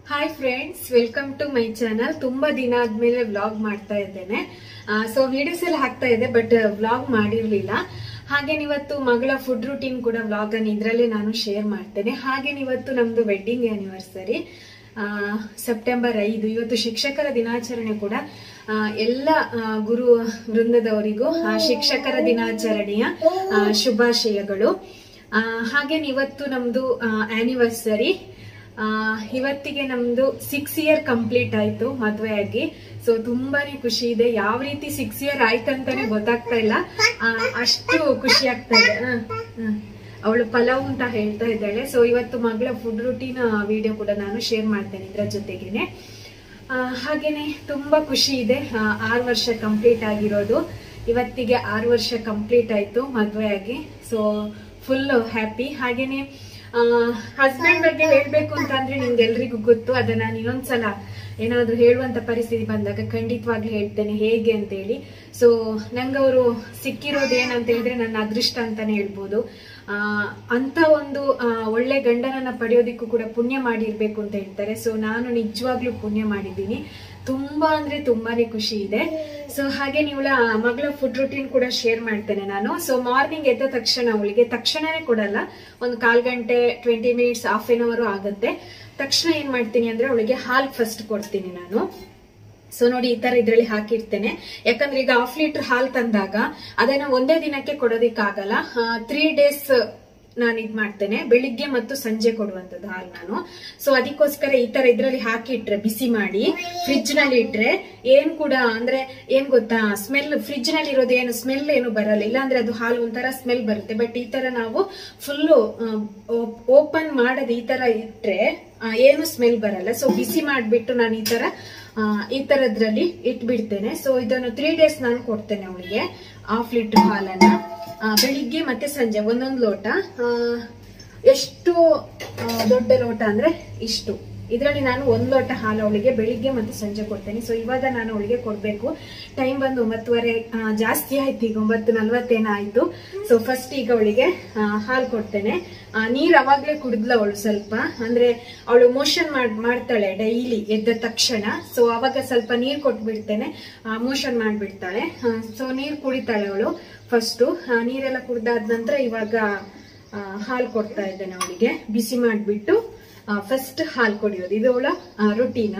Hi friends welcome to my channel ತುಂಬಾ ದಿನ ಆದ್ಮೇಲೆ ವ್ಲಾಗ್ ಮಾಡ್ತಾ ಇದ್ದೇನೆ ಸೊ ವಿಡಿಯೋಸ್ ಎಲ್ಲ ಹಾಕ್ತಾ ಇದೆ ಬಟ್ ವ್ಲಾಗ್ ಮಾಡಿರ್ಲಿಲ್ಲ ಹಾಗೆ ಇವತ್ತು ಮಗಳ ಫುಡ್ ರೂಟೀನ್ ಕೂಡ ವ್ಲಾಗ್ ಅನ್ನು ಇದ್ರಲ್ಲೇ ನಾನು ಶೇರ್ ಮಾಡ್ತೇನೆ ಹಾಗೆ ಇವತ್ತು ನಮ್ದು ವೆಡ್ಡಿಂಗ್ ಆನಿವರ್ಸರಿ ಸೆಪ್ಟೆಂಬರ್ ಐದು ಇವತ್ತು ಶಿಕ್ಷಕರ ದಿನಾಚರಣೆ ಕೂಡ ಆ, ಎಲ್ಲ ಆ, ಗುರು ವೃಂದದವರಿಗೂ ಆ, ಶಿಕ್ಷಕರ ದಿನಾಚರಣೆಯ ಆ, ಶುಭಾಶಯಗಳು ಆ, ಹಾಗೇನೆ ಇವತ್ತು ನಮ್ದು ಆನಿವರ್ಸರಿ ಇವತ್ತಿಗೆ ನಮ್ದು ಸಿಕ್ಸ್ ಇಯರ್ ಕಂಪ್ಲೀಟ್ ಆಯ್ತು ಮದ್ವೆ ಆಗಿ ಸೊ ತುಂಬಾನೇ ಖುಷಿ ಇದೆ ಯಾವ ರೀತಿ ಸಿಕ್ಸ್ ಇಯರ್ ಆಯ್ತಂತಾನೆ ಗೊತ್ತಾಗ್ತಾ ಇಲ್ಲ ಆ, ಅಷ್ಟು ಖುಷಿ ಆಗ್ತಾ ಇದೆ ಅವಳು ಪಲಾವ್ ಅಂತ ಹೇಳ್ತಾ ಇದ್ದಾಳೆ ಸೊ ಇವತ್ತು ಮಗಳ ಫುಡ್ ರುಟೀನ್ ವಿಡಿಯೋ ಕೂಡ ನಾನು ಶೇರ್ ಮಾಡ್ತೇನೆ ಇದ್ರ ಜೊತೆಗೇನೆ ಆ, ಹಾಗೇನೆ ತುಂಬಾ ಖುಷಿ ಇದೆ ಆ, ಆರು ವರ್ಷ ಕಂಪ್ಲೀಟ್ ಆಗಿರೋದು ಇವತ್ತಿಗೆ ಆರು ವರ್ಷ ಕಂಪ್ಲೀಟ್ ಆಯ್ತು ಮದ್ವೆ ಆಗಿ ಸೊ ಫುಲ್ ಹ್ಯಾಪಿ ಹಾಗೇನೆ ಹಸ್ಬೆಂಡ್ ಬಗ್ಗೆ ಹೇಳ್ಬೇಕು ಅಂತ ಅಂದ್ರೆ ನಿಮ್ಗೆಲ್ರಿಗೂ ಗೊತ್ತು ಅದನ್ನ ನಾನು ಇನ್ನೊಂದ್ಸಲ ಏನಾದ್ರು ಹೇಳುವಂತ ಪರಿಸ್ಥಿತಿ ಬಂದಾಗ ಖಂಡಿತವಾಗ್ಲೂ ಹೇಳ್ತೇನೆ ಹೇಗೆ ಅಂತ ಹೇಳಿ ಸೊ ನಂಗವರು ಸಿಕ್ಕಿರೋದು ಏನಂತ ಹೇಳಿದ್ರೆ ನನ್ನ ಅದೃಷ್ಟ ಅಂತಾನೆ ಹೇಳ್ಬೋದು ಆ ಅಂತ ಒಂದು ಆ, ಒಳ್ಳೆ ಗಂಡನನ್ನ ಪಡೆಯೋದಿಕ್ಕೂ ಕೂಡ ಪುಣ್ಯ ಮಾಡಿರ್ಬೇಕು ಅಂತ ಹೇಳ್ತಾರೆ ಸೊ ನಾನು ನಿಜವಾಗ್ಲೂ ಪುಣ್ಯ ಮಾಡಿದ್ದೀನಿ ತುಂಬಾ ಅಂದ್ರೆ ತುಂಬಾನೇ ಖುಷಿ ಇದೆ ಸೊ ಹಾಗೆ ನೀವುಳ ಮಗಳ ಫುಡ್ ರುಟೀನ್ ಕೂಡ ಶೇರ್ ಮಾಡ್ತೇನೆ ನಾನು ಸೊ ಮಾರ್ನಿಂಗ್ ಎದ್ದ ತಕ್ಷಣ ಅವಳಿಗೆ ತಕ್ಷಣನೇ ಕೊಡಲ್ಲ ಒಂದು ಕಾಲ್ ಗಂಟೆ twenty minutes half an hour ಆಗುತ್ತೆ ತಕ್ಷಣ ಏನ್ ಮಾಡ್ತೀನಿ ಅಂದ್ರೆ ಅವಳಿಗೆ ಹಾಲ್ ಫಸ್ಟ್ ಕೊಡ್ತೀನಿ ನಾನು ಸೊ ನೋಡಿ ಈ ತರ ಇದ್ರಲ್ಲಿ ಹಾಕಿರ್ತೇನೆ ಯಾಕಂದ್ರೆ ಈಗ ಹಾಫ್ ಲೀಟರ್ ಹಾಲ್ ತಂದಾಗ ಅದನ್ನ ಒಂದೇ ದಿನಕ್ಕೆ ಕೊಡೋದಿಕ್ಕಾಗಲ್ಲ ತ್ರೀ ಡೇಸ್ ನಾನು ಇದ್ ಮಾಡ್ತೇನೆ ಬೆಳಿಗ್ಗೆ ಮತ್ತು ಸಂಜೆ ಕೊಡುವಂತದ್ದು ಹಾಲು ನಾನು ಸೊ ಅದಕ್ಕೋಸ್ಕರ ಈ ತರ ಇದ್ರಲ್ಲಿ ಹಾಕಿಟ್ರೆ ಬಿಸಿ ಮಾಡಿ ಫ್ರಿಜ್ ನಲ್ಲಿ ಇಟ್ರೆ ಏನ್ ಕೂಡ ಅಂದ್ರೆ ಏನ್ ಗೊತ್ತಾ ಸ್ಮೆಲ್ ಫ್ರಿಜ್ ನಲ್ಲಿ ಇರೋದು ಏನು ಸ್ಮೆಲ್ ಏನು ಬರಲ್ಲ ಇಲ್ಲಾಂದ್ರೆ ಅದು ಹಾಲು ಒಂಥರ ಸ್ಮೆಲ್ ಬರುತ್ತೆ ಬಟ್ ಈ ತರ ನಾವು ಫುಲ್ಲು ಓಪನ್ ಮಾಡದೆ ಈ ತರ ಇಟ್ರೆ ಆ, ಏನು ಸ್ಮೆಲ್ ಬರಲ್ಲ ಸೊ ಬಿಸಿ ಮಾಡ್ಬಿಟ್ಟು ನಾನು ಈ ತರ ಆ, ಈ ತರದ್ರಲ್ಲಿ ಇಟ್ಬಿಡ್ತೇನೆ ಸೊ ಇದನ್ನು ತ್ರೀ ಡೇಸ್ ನಾನು ಕೊಡ್ತೇನೆ ಅವಳಿಗೆ ಹಾಫ್ ಲೀಟರ್ ಹಾಲನ್ನ ಆ, ಬೆಳಿಗ್ಗೆ ಮತ್ತೆ ಸಂಜೆ ಒಂದೊಂದು ಲೋಟ ಆ, ಎಷ್ಟು ಆ, ದೊಡ್ಡ ಲೋಟ ಅಂದ್ರೆ ಇಷ್ಟು ಇದರಲ್ಲಿ ನಾನು ಒಂದ್ ಲೋಟ ಹಾಲು ಅವಳಿಗೆ ಬೆಳಿಗ್ಗೆ ಮತ್ತೆ ಸಂಜೆ ಕೊಡ್ತೇನೆ ಸೊ ಇವಾಗ ನಾನು ಅವಳಿಗೆ ಕೊಡ್ಬೇಕು ಟೈಮ್ ಬಂದು ಒಂಬತ್ತುವರೆ ಆ, ಜಾಸ್ತಿ ಆಯ್ತು ಈಗ ಒಂಬತ್ತು ನಲ್ವತ್ತೇನ ಆಯ್ತು ಸೊ ಫಸ್ಟ್ ಈಗ ಅವಳಿಗೆ ಹಾಲು ಕೊಡ್ತೇನೆ ಆ, ನೀರ್ ಅವಾಗ್ಲೇ ಕುಡಿದ್ಲ ಅವಳು ಸ್ವಲ್ಪ ಅಂದ್ರೆ ಅವಳು ಮೋಷನ್ ಮಾಡ್ ಮಾಡ್ತಾಳೆ ಡೈಲಿ ಎದ್ದ ತಕ್ಷಣ ಸೊ ಅವಾಗ ಸ್ವಲ್ಪ ನೀರ್ ಕೊಟ್ಬಿಡ್ತೇನೆ ಮೋಷನ್ ಮಾಡ್ಬಿಡ್ತಾಳೆ ಸೊ ನೀರ್ ಕುಡಿತಾಳೆ ಅವಳು ಫಸ್ಟು ನೀರೆಲ್ಲ ಕುಡ್ದಾದ ನಂತರ ಇವಾಗ ಹಾಲು ಕೊಡ್ತಾ ಇದ್ದೇನೆ ಅವಳಿಗೆ ಬಿಸಿ ಮಾಡಿಬಿಟ್ಟು ಫಸ್ಟ್ ಹಾಲು ಕುಡಿಯೋದು ಇದು ಅವಳ ರುಟೀನ್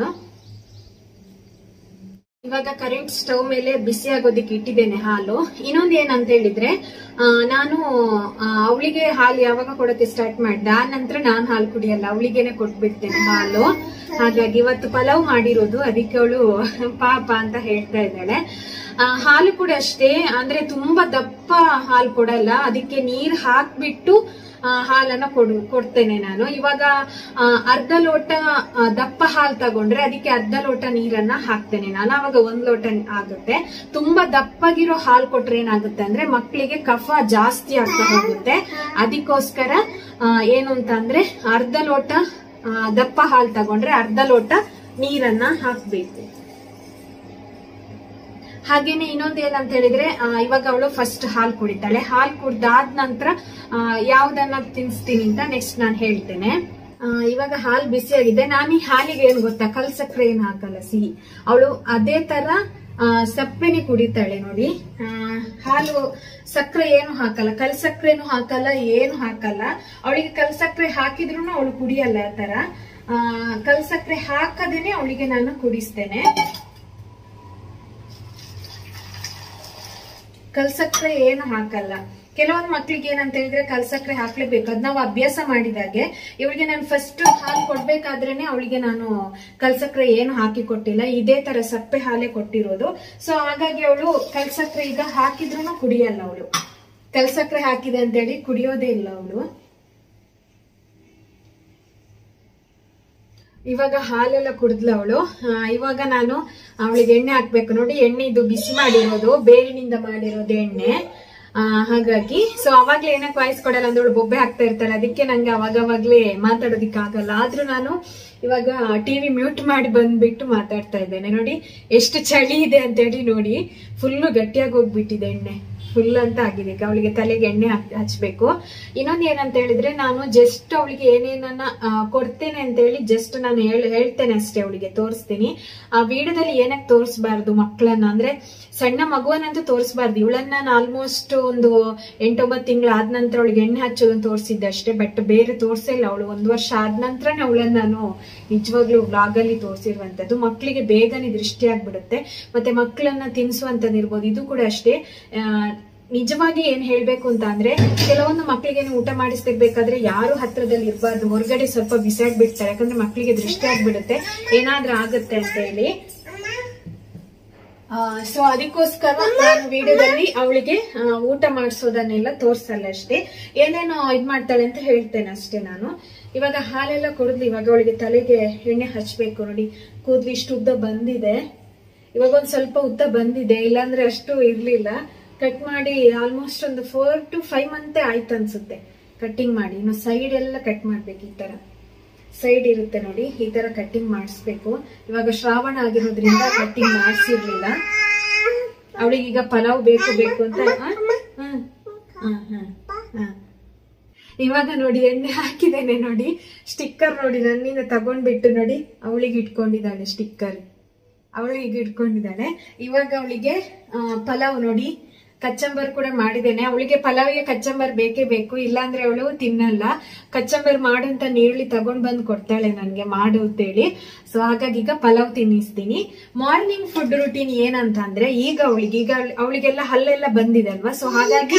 ಇವಾಗ ಕರೆಂಟ್ ಸ್ಟವ್ ಮೇಲೆ ಬಿಸಿ ಆಗೋದಿಕ್ಕೆ ಇಟ್ಟಿದ್ದೇನೆ ಹಾಲು ಇನ್ನೊಂದು ಏನಂತ ಹೇಳಿದ್ರೆ ಆ, ನಾನು ಅವಳಿಗೆ ಹಾಲು ಯಾವಾಗ ಕೊಡೋಕೆ ಸ್ಟಾರ್ಟ್ ಮಾಡಿದೆ ಆ ನಂತರ ನಾನು ಹಾಲು ಕುಡಿಯಲ್ಲ ಅವಳಿಗೇನೆ ಕೊಟ್ಬಿಡ್ತೇನೆ ಹಾಲು ಹಾಗಾಗಿ ಇವತ್ತು ಪಲಾವ್ ಮಾಡಿರೋದು ಅದಕ್ಕೆ ಅವಳು ಪಾಪ ಅಂತ ಹೇಳ್ತಾ ಇದ್ದಾಳೆ ಆ, ಹಾಲು ಕೂಡ ಅಷ್ಟೇ ಅಂದ್ರೆ ತುಂಬಾ ದಪ್ಪ ಹಾಲು ಕೊಡಲ್ಲ ಅದಕ್ಕೆ ನೀರ್ ಹಾಕ್ಬಿಟ್ಟು ಆ, ಹಾಲನ್ನ ಕೊಡು ಕೊಡ್ತೇನೆ ನಾನು ಇವಾಗ ಆ, ಅರ್ಧ ಲೋಟ ಆ, ದಪ್ಪ ಹಾಲು ತಗೊಂಡ್ರೆ ಅದಕ್ಕೆ ಅರ್ಧ ಲೋಟ ನೀರನ್ನ ಹಾಕ್ತೇನೆ ನಾನು ಅವಾಗ ಒಂದ್ ಲೋಟ ಆಗುತ್ತೆ ತುಂಬಾ ದಪ್ಪಗಿರೋ ಹಾಲು ಕೊಟ್ರೆ ಏನಾಗುತ್ತೆ ಅಂದ್ರೆ ಮಕ್ಕಳಿಗೆ ಕಫ ಜಾಸ್ತಿ ಆಗ್ತಾ ಹೋಗುತ್ತೆ ಅದಕ್ಕೋಸ್ಕರ ಆ, ಏನು ಅಂತ ಅಂದ್ರೆ ಅರ್ಧ ಲೋಟ ಆ, ದಪ್ಪ ಹಾಲು ತಗೊಂಡ್ರೆ ಅರ್ಧ ಲೋಟ ನೀರನ್ನ ಹಾಕ್ಬೇಕು ಹಾಗೇನೆ ಇನ್ನೊಂದು ಏನಂತ ಹೇಳಿದ್ರೆ ಆ, ಇವಾಗ ಅವಳು ಫಸ್ಟ್ ಹಾಲು ಕುಡಿತಾಳೆ ಹಾಲು ಕುಡ್ದಾದ ನಂತರ ಆ, ಯಾವ್ದನ್ನ ತಿನ್ಸ್ತೀನಿ ಅಂತ ನೆಕ್ಸ್ಟ್ ನಾನು ಹೇಳ್ತೇನೆ ಆ, ಇವಾಗ ಹಾಲು ಬಿಸಿಯಾಗಿದೆ ನಾನು ಈ ಹಾಲಿಗೆ ಏನ್ ಗೊತ್ತಾ ಕಲ್ ಸಕ್ಕರೆ ಏನು ಹಾಕಲ್ಲ ಸಿಹಿ ಅವಳು ಅದೇ ತರ ಆ, ಸಪ್ಪೆನೆ ಕುಡಿತಾಳೆ ನೋಡಿ ಆ, ಹಾಲು ಸಕ್ಕರೆ ಏನು ಹಾಕಲ್ಲ ಕಲ್ ಸಕ್ಕರೆನು ಹಾಕಲ್ಲ ಏನು ಹಾಕಲ್ಲ ಅವಳಿಗೆ ಕಲ್ ಸಕ್ಕರೆ ಹಾಕಿದ್ರು ಅವಳು ಕುಡಿಯಲ್ಲ ಆ ತರ ಆ, ಕಲ್ ಸಕ್ಕರೆ ಹಾಕದೇನೆ ಅವಳಿಗೆ ನಾನು ಕುಡಿಸ್ತೇನೆ ಕಲ್ಸಕ್ರೆ ಏನು ಹಾಕಲ್ಲ ಕೆಲವೊಂದು ಮಕ್ಳಿಗೆ ಏನಂತ ಹೇಳಿದ್ರೆ ಕಲ್ಸಕ್ರೆ ಹಾಕ್ಲೇಬೇಕು ಅದ್ ನಾವು ಅಭ್ಯಾಸ ಮಾಡಿದಾಗೆ ಇವಳಿಗೆ ನಾನು ಫಸ್ಟ್ ಹಾಲು ಕೊಡ್ಬೇಕಾದ್ರೇನೆ ಅವಳಿಗೆ ನಾನು ಕಲ್ಸಕ್ರೆ ಏನು ಹಾಕಿ ಕೊಟ್ಟಿಲ್ಲ ಇದೇ ತರ ಸಪ್ಪೆ ಹಾಲೇ ಕೊಟ್ಟಿರೋದು ಸೊ ಹಾಗಾಗಿ ಅವಳು ಕಲ್ಸಕ್ರೆ ಈಗ ಹಾಕಿದ್ರು ಕುಡಿಯಲ್ಲ ಅವಳು ಕಲ್ಸಕ್ರೆ ಹಾಕಿದೆ ಅಂತೇಳಿ ಕುಡಿಯೋದೇ ಇಲ್ಲ ಅವಳು ಇವಾಗ ಹಾಲೆಲ್ಲ ಕುಡಿದ್ಲ ಅವಳು ಇವಾಗ ನಾನು ಅವಳಿಗೆ ಎಣ್ಣೆ ಹಾಕ್ಬೇಕು ನೋಡಿ ಎಣ್ಣೆ ಇದು ಬಿಸಿ ಮಾಡಿರೋದು ಬೇವಿನಿಂದ ಮಾಡಿರೋದು ಎಣ್ಣೆ ಆ, ಹಾಗಾಗಿ ಸೊ ಅವಾಗ್ಲೇ ಏನಕ್ಕೆ ವಾಯ್ಸ್ ಕೊಡಲ್ಲ ಅಂದ್ರೆ ಅವಳು ಬೊಬ್ಬೆ ಹಾಕ್ತಾ ಇರ್ತಾಳೆ ಅದಕ್ಕೆ ನಂಗೆ ಅವಾಗ ಅವಾಗ್ಲೇ ಮಾತಾಡೋದಿಕ್ ಆಗಲ್ಲ ಆದ್ರೂ ನಾನು ಇವಾಗ ಟಿವಿ ಮ್ಯೂಟ್ ಮಾಡಿ ಬಂದ್ಬಿಟ್ಟು ಮಾತಾಡ್ತಾ ಇದ್ದೇನೆ ನೋಡಿ ಎಷ್ಟು ಚಳಿ ಇದೆ ಅಂತ ಹೇಳಿ ನೋಡಿ ಫುಲ್ಲು ಗಟ್ಟಿಯಾಗಿ ಹೋಗ್ಬಿಟ್ಟಿದೆ ಎಣ್ಣೆ ಫುಲ್ ಅಂತ ಆಗಿದೆ ಈಗ ಅವಳಿಗೆ ತಲೆಗೆ ಎಣ್ಣೆ ಹಚ್- ಹಚ್ಬೇಕು ಇನ್ನೊಂದು ಏನಂತ ಹೇಳಿದ್ರೆ ನಾನು ಜಸ್ಟ್ ಅವಳಿಗೆ ಏನೇನನ್ನ ಆ, ಕೊಡ್ತೇನೆ ಅಂತ ಹೇಳಿ ಜಸ್ಟ್ ನಾನು ಹೇಳ್ ಹೇಳ್ತೇನೆ ಅಷ್ಟೇ ಅವಳಿಗೆ ತೋರಿಸ್ತೀನಿ ಆ ವಿಡಿಯೋದಲ್ಲಿ ಏನಕ್ಕೆ ತೋರಿಸಬಾರ್ದು ಮಕ್ಕಳನ್ನ ಅಂದ್ರೆ ಸಣ್ಣ ಮಗುವನ್ನಂತೂ ತೋರಿಸಬಾರ್ದು ಇವಳನ್ನ ನಾನು ಆಲ್ಮೋಸ್ಟ್ ಒಂದು ಎಂಟೊಂಬತ್ತು ತಿಂಗಳು ಆದ ನಂತರ ಅವಳಿಗೆ ಎಣ್ಣೆ ಹಚ್ಚೋದನ್ನ ತೋರಿಸಿದ್ದೆ ಅಷ್ಟೇ ಬಟ್ ಬೇರೆ ತೋರಿಸಿಲ್ಲ ಅವಳು ಒಂದು ವರ್ಷ ಆದ ನಂತರನೇ ಅವಳನ್ನ ನಾನು ನಿಜವಾಗ್ಲೂ ವ್ಲಾಗ್ ಅಲ್ಲಿ ತೋರಿಸಿರುವಂತದ್ದು ಮಕ್ಕಳಿಗೆ ಬೇಗನೆ ದೃಷ್ಟಿ ಆಗ್ಬಿಡುತ್ತೆ ಮತ್ತೆ ಮಕ್ಕಳನ್ನ ತಿನ್ಸುವಂತದ್ದು ಇರ್ಬೋದು ಇದು ಕೂಡ ಅಷ್ಟೇ ಆ, ನಿಜವಾಗಿ ಏನ್ ಹೇಳ್ಬೇಕು ಅಂತ ಅಂದ್ರೆ ಕೆಲವೊಂದು ಮಕ್ಕಳಿಗೆ ಊಟ ಮಾಡಿಸ್ತಿರ್ಬೇಕಾದ್ರೆ ಯಾರು ಹತ್ರದಲ್ಲಿ ಇರಬಾರ್ದು ಹೊರಗಡೆ ಸ್ವಲ್ಪ ಬಿಸಾಡ್ ಬಿಡ್ತಾರೆ ಯಾಕಂದ್ರೆ ಮಕ್ಕಳಿಗೆ ದೃಷ್ಟಿ ಆಗ್ಬಿಡುತ್ತೆ ಏನಾದ್ರೂ ಆಗುತ್ತೆ ಅಂತ ಹೇಳಿ ಸೊ ಅದಕ್ಕೋಸ್ಕರ ನಾನು ವಿಡಿಯೋದಲ್ಲಿ ಅವಳಿಗೆ ಊಟ ಮಾಡಿಸೋದನ್ನೆಲ್ಲ ತೋರ್ಸಲ್ಲ ಅಷ್ಟೇ ಏನೇನೋ ಇದ್ ಮಾಡ್ತಾಳೆ ಅಂತ ಹೇಳ್ತೇನೆ ಅಷ್ಟೇ ನಾನು ಇವಾಗ ಹಾಲೆಲ್ಲ ಕುಡಿದ್ಲು ಇವಾಗ ಅವಳಿಗೆ ತಲೆಗೆ ಎಣ್ಣೆ ಹಚ್ಬೇಕು ನೋಡಿ ಕೂದ್ಲು ಇಷ್ಟು ಉದ್ದ ಬಂದಿದೆ ಇವಾಗ ಒಂದ್ ಸ್ವಲ್ಪ ಉದ್ದ ಬಂದಿದೆ ಇಲ್ಲಾಂದ್ರೆ ಅಷ್ಟು ಇರ್ಲಿಲ್ಲ ಕಟ್ ಮಾಡಿ ಆಲ್ಮೋಸ್ಟ್ ಒಂದು ಫೋರ್ ಟು ಫೈವ್ ಮಂತ್ ಆಯ್ತು ಅನ್ಸುತ್ತೆ ಕಟ್ಟಿಂಗ್ ಮಾಡಿ ಇನ್ನು ಸೈಡ್ ಎಲ್ಲ ಕಟ್ ಮಾಡ್ಬೇಕು ಈ ತರ ಸೈಡ್ ಇರುತ್ತೆ ನೋಡಿ ಈ ತರ ಕಟ್ಟಿಂಗ್ ಮಾಡಿಸ್ಬೇಕು ಇವಾಗ ಶ್ರಾವಣ ಆಗಿರೋದ್ರಿಂದ ಕಟ್ಟಿಂಗ್ ಮಾಡಿಸಿರ್ಲಿಲ್ಲ ಅವಳಿಗೆ ಈಗ ಪಲಾವ್ ಬೇಕು ಬೇಕು ಅಂತ ಆ? ಹ್ಮ್. ಹ್ಮ್, ಹ್ಮ್, ಹ್ಮ್. ಇವಾಗ ನೋಡಿ ಎಣ್ಣೆ ಹಾಕಿದ್ದೇನೆ ನೋಡಿ ಸ್ಟಿಕ್ಕರ್ ನೋಡಿ ನನ್ನಿಂದ ತಗೊಂಡ್ಬಿಟ್ಟು ನೋಡಿ ಅವಳಿಗೆ ಇಟ್ಕೊಂಡಿದ್ದಾಳೆ ಸ್ಟಿಕ್ಕರ್ ಅವಳಿಗೆ ಇಟ್ಕೊಂಡಿದ್ದಾಳೆ ಇವಾಗ ಅವಳಿಗೆ ಪಲಾವ್ ನೋಡಿ ಕಚ್ಚಂಬರ್ ಕೂಡ ಮಾಡಿದ್ದೇನೆ ಅವಳಿಗೆ ಪಲಾವಿಗೆ ಕಚ್ಚಂಬರ್ ಬೇಕೇ ಬೇಕು ಇಲ್ಲಾಂದ್ರೆ ಅವಳು ತಿನ್ನಲ್ಲ ಕಚ್ಚಂಬರ್ ಮಾಡು ಅಂತ ನೀರುಳ್ಳಿ ತಗೊಂಡ್ ಬಂದು ಕೊಡ್ತಾಳೆ ನನ್ಗೆ ಮಾಡು ಅಂತೇಳಿ ಸೊ ಹಾಗಾಗಿ ಈಗ ಪಲಾವ್ ತಿನ್ನಿಸ್ತೀನಿ ಮಾರ್ನಿಂಗ್ ಫುಡ್ ರುಟೀನ್ ಏನಂತ ಅಂದ್ರೆ ಈಗ ಅವಳಿಗೆ ಈಗ ಅವಳಿಗೆಲ್ಲ ಹಲ್ಲೆಲ್ಲ ಬಂದಿದೆ ಅಲ್ವಾ ಸೊ ಹಾಗಾಗಿ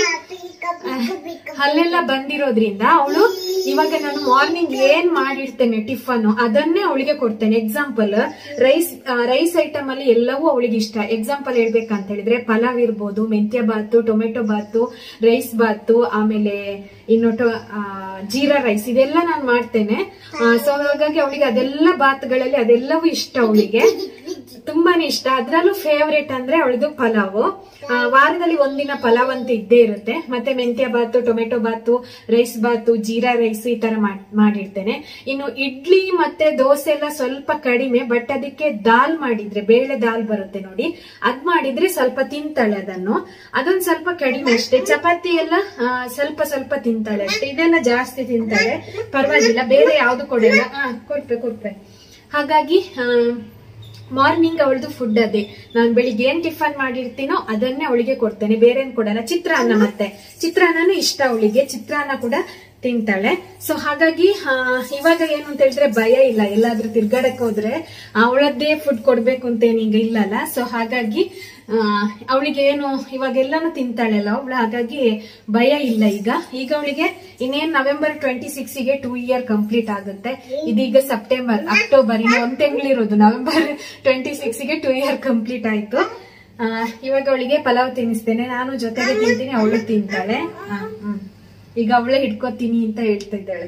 ಹಲ್ಲೆಲ್ಲ ಬಂದಿರೋದ್ರಿಂದ ಅವಳು ಇವಾಗ ನಾನು ಮಾರ್ನಿಂಗ್ ಏನ್ ಮಾಡಿರ್ತೇನೆ ಟಿಫನ್ ಅದನ್ನೇ ಅವಳಿಗೆ ಕೊಡ್ತೇನೆ ಎಕ್ಸಾಂಪಲ್ ರೈಸ್ ರೈಸ್ ಐಟಮ್ ಅಲ್ಲಿ ಎಲ್ಲವೂ ಅವಳಿಗೆ ಇಷ್ಟ ಎಕ್ಸಾಂಪಲ್ ಹೇಳ್ಬೇಕಂತ ಹೇಳಿದ್ರೆ ಪಲಾವ್ ಇರ್ಬೋದು ಮೆಂತ್ಯ ಬಾತು ಟೊಮೆಟೊ ಬಾತು ರೈಸ್ ಬಾತು ಆಮೇಲೆ ಇನ್ನು ಟೊ- ಆ, ಜೀರಾ ರೈಸ್ ಇದೆಲ್ಲ ನಾನು ಮಾಡ್ತೇನೆ ಸೊ ಹಾಗಾಗಿ ಅವಳಿಗೆ ಅದೆಲ್ಲ ಬಾತ್ಗಳಲ್ಲಿ ಅದೆಲ್ಲವೂ ಇಷ್ಟ ಅವಳಿಗೆ ತುಂಬಾನೇ ಇಷ್ಟ ಅದ್ರಲ್ಲೂ ಫೇವ್ರೇಟ್ ಅಂದ್ರೆ ಅವಳದು ಪಲಾವ್ ಆ, ವಾರದಲ್ಲಿ ಒಂದಿನ ಪಲಾವ್ ಅಂತ ಇದ್ದೇ ಇರುತ್ತೆ ಮತ್ತೆ ಮೆಂತ್ಯ ಬಾತು ಟೊಮೆಟೊ ಬಾತು ರೈಸ್ ಬಾತು ಜೀರಾ ರೈಸ್ ಈ ತರ ಮಾಡ್- ಮಾಡಿರ್ತೇನೆ ಇನ್ನು ಇಡ್ಲಿ ಮತ್ತೆ ದೋಸೆ ಎಲ್ಲ ಸ್ವಲ್ಪ ಕಡಿಮೆ ಬಟ್ ಅದಕ್ಕೆ ದಾಲ್ ಮಾಡಿದ್ರೆ ಬೇಳೆ ದಾಲ್ ಬರುತ್ತೆ ನೋಡಿ ಅದ್ ಮಾಡಿದ್ರೆ ಸ್ವಲ್ಪ ತಿಂತಾಳೆ ಅದನ್ನು ಅದೊಂದ್ ಸ್ವಲ್ಪ ಕಡಿಮೆ ಅಷ್ಟೇ ಚಪಾತಿ ಎಲ್ಲ ಆ, ಸ್ವಲ್ಪ ಸ್ವಲ್ಪ ತಿಂತಾಳೆ ಅಷ್ಟೇ ಇದೆಲ್ಲ ಜಾಸ್ತಿ ತಿಂತಾಳೆ ಪರವಾಗಿಲ್ಲ ಬೇರೆ ಯಾವ್ದು ಕೊಡಲ್ಲ ಹಾ ಕೊಡ್ಪೆ ಕೊಡ್ಪೆ ಹಾಗಾಗಿ ಆ, ಮಾರ್ನಿಂಗ್ ಅವಳದು ಫುಡ್ ಅದೇ ನಾನು ಬೆಳಿಗ್ಗೆ ಏನ್ ಟಿಫನ್ ಮಾಡಿರ್ತೀನೋ ಅದನ್ನೇ ಅವಳಿಗೆ ಕೊಡ್ತೇನೆ ಬೇರೆ ಏನ್ ಕೊಡಲ್ಲ ಚಿತ್ರಾನ್ನ ಮತ್ತೆ ಚಿತ್ರಾನ್ನನೂ ಇಷ್ಟ ಅವಳಿಗೆ ಚಿತ್ರಾನ್ನ ಕೂಡ ತಿಂತಾಳೆ ಸೊ ಹಾಗಾಗಿ ಆ, ಇವಾಗ ಏನು ಅಂತ ಹೇಳಿದ್ರೆ ಭಯ ಇಲ್ಲ ಎಲ್ಲಾದ್ರೂ ತಿರ್ಗಾಡಕ್ ಹೋದ್ರೆ ಅವಳದ್ದೇ ಫುಡ್ ಕೊಡ್ಬೇಕು ಅಂತ ಏನೀಗ ಇಲ್ಲಲ್ಲ ಸೊ ಹಾಗಾಗಿ ಅವಳಿಗೆ ಏನು ಇವಾಗ ಎಲ್ಲಾನು ತಿಂತಾಳೆಲ್ಲ ಅವಳು ಹಾಗಾಗಿ ಭಯ ಇಲ್ಲ ಈಗ ಈಗ ಅವಳಿಗೆ ಇನ್ನೇನ್ ನವೆಂಬರ್ ಟ್ವೆಂಟಿ ಸಿಕ್ಸ್ ಗೆ ಟೂ ಇಯರ್ ಕಂಪ್ಲೀಟ್ ಆಗುತ್ತೆ ಇದೀಗ ಸೆಪ್ಟೆಂಬರ್ ಅಕ್ಟೋಬರ್ ಇನ್ನು ಒಂದ್ ತಿಂಗಳಿರೋದು ನವೆಂಬರ್ ಟ್ವೆಂಟಿ ಸಿಕ್ಸ್ ಗೆ ಟೂ ಇಯರ್ ಕಂಪ್ಲೀಟ್ ಆಯ್ತು ಆ, ಇವಾಗ ಅವಳಿಗೆ ಪಲಾವ್ ತಿನ್ನಿಸ್ತೇನೆ ನಾನು ಜೊತೆಗೆ ತಿಂತೀನಿ ಅವಳು ತಿಂತಾಳೆ ಆ, ಹ್ಮ್. ಈಗ ಅವಳೇ ಹಿಡ್ಕೋತೀನಿ ಅಂತ ಹೇಳ್ತಾ ಇದ್ದಾಳೆ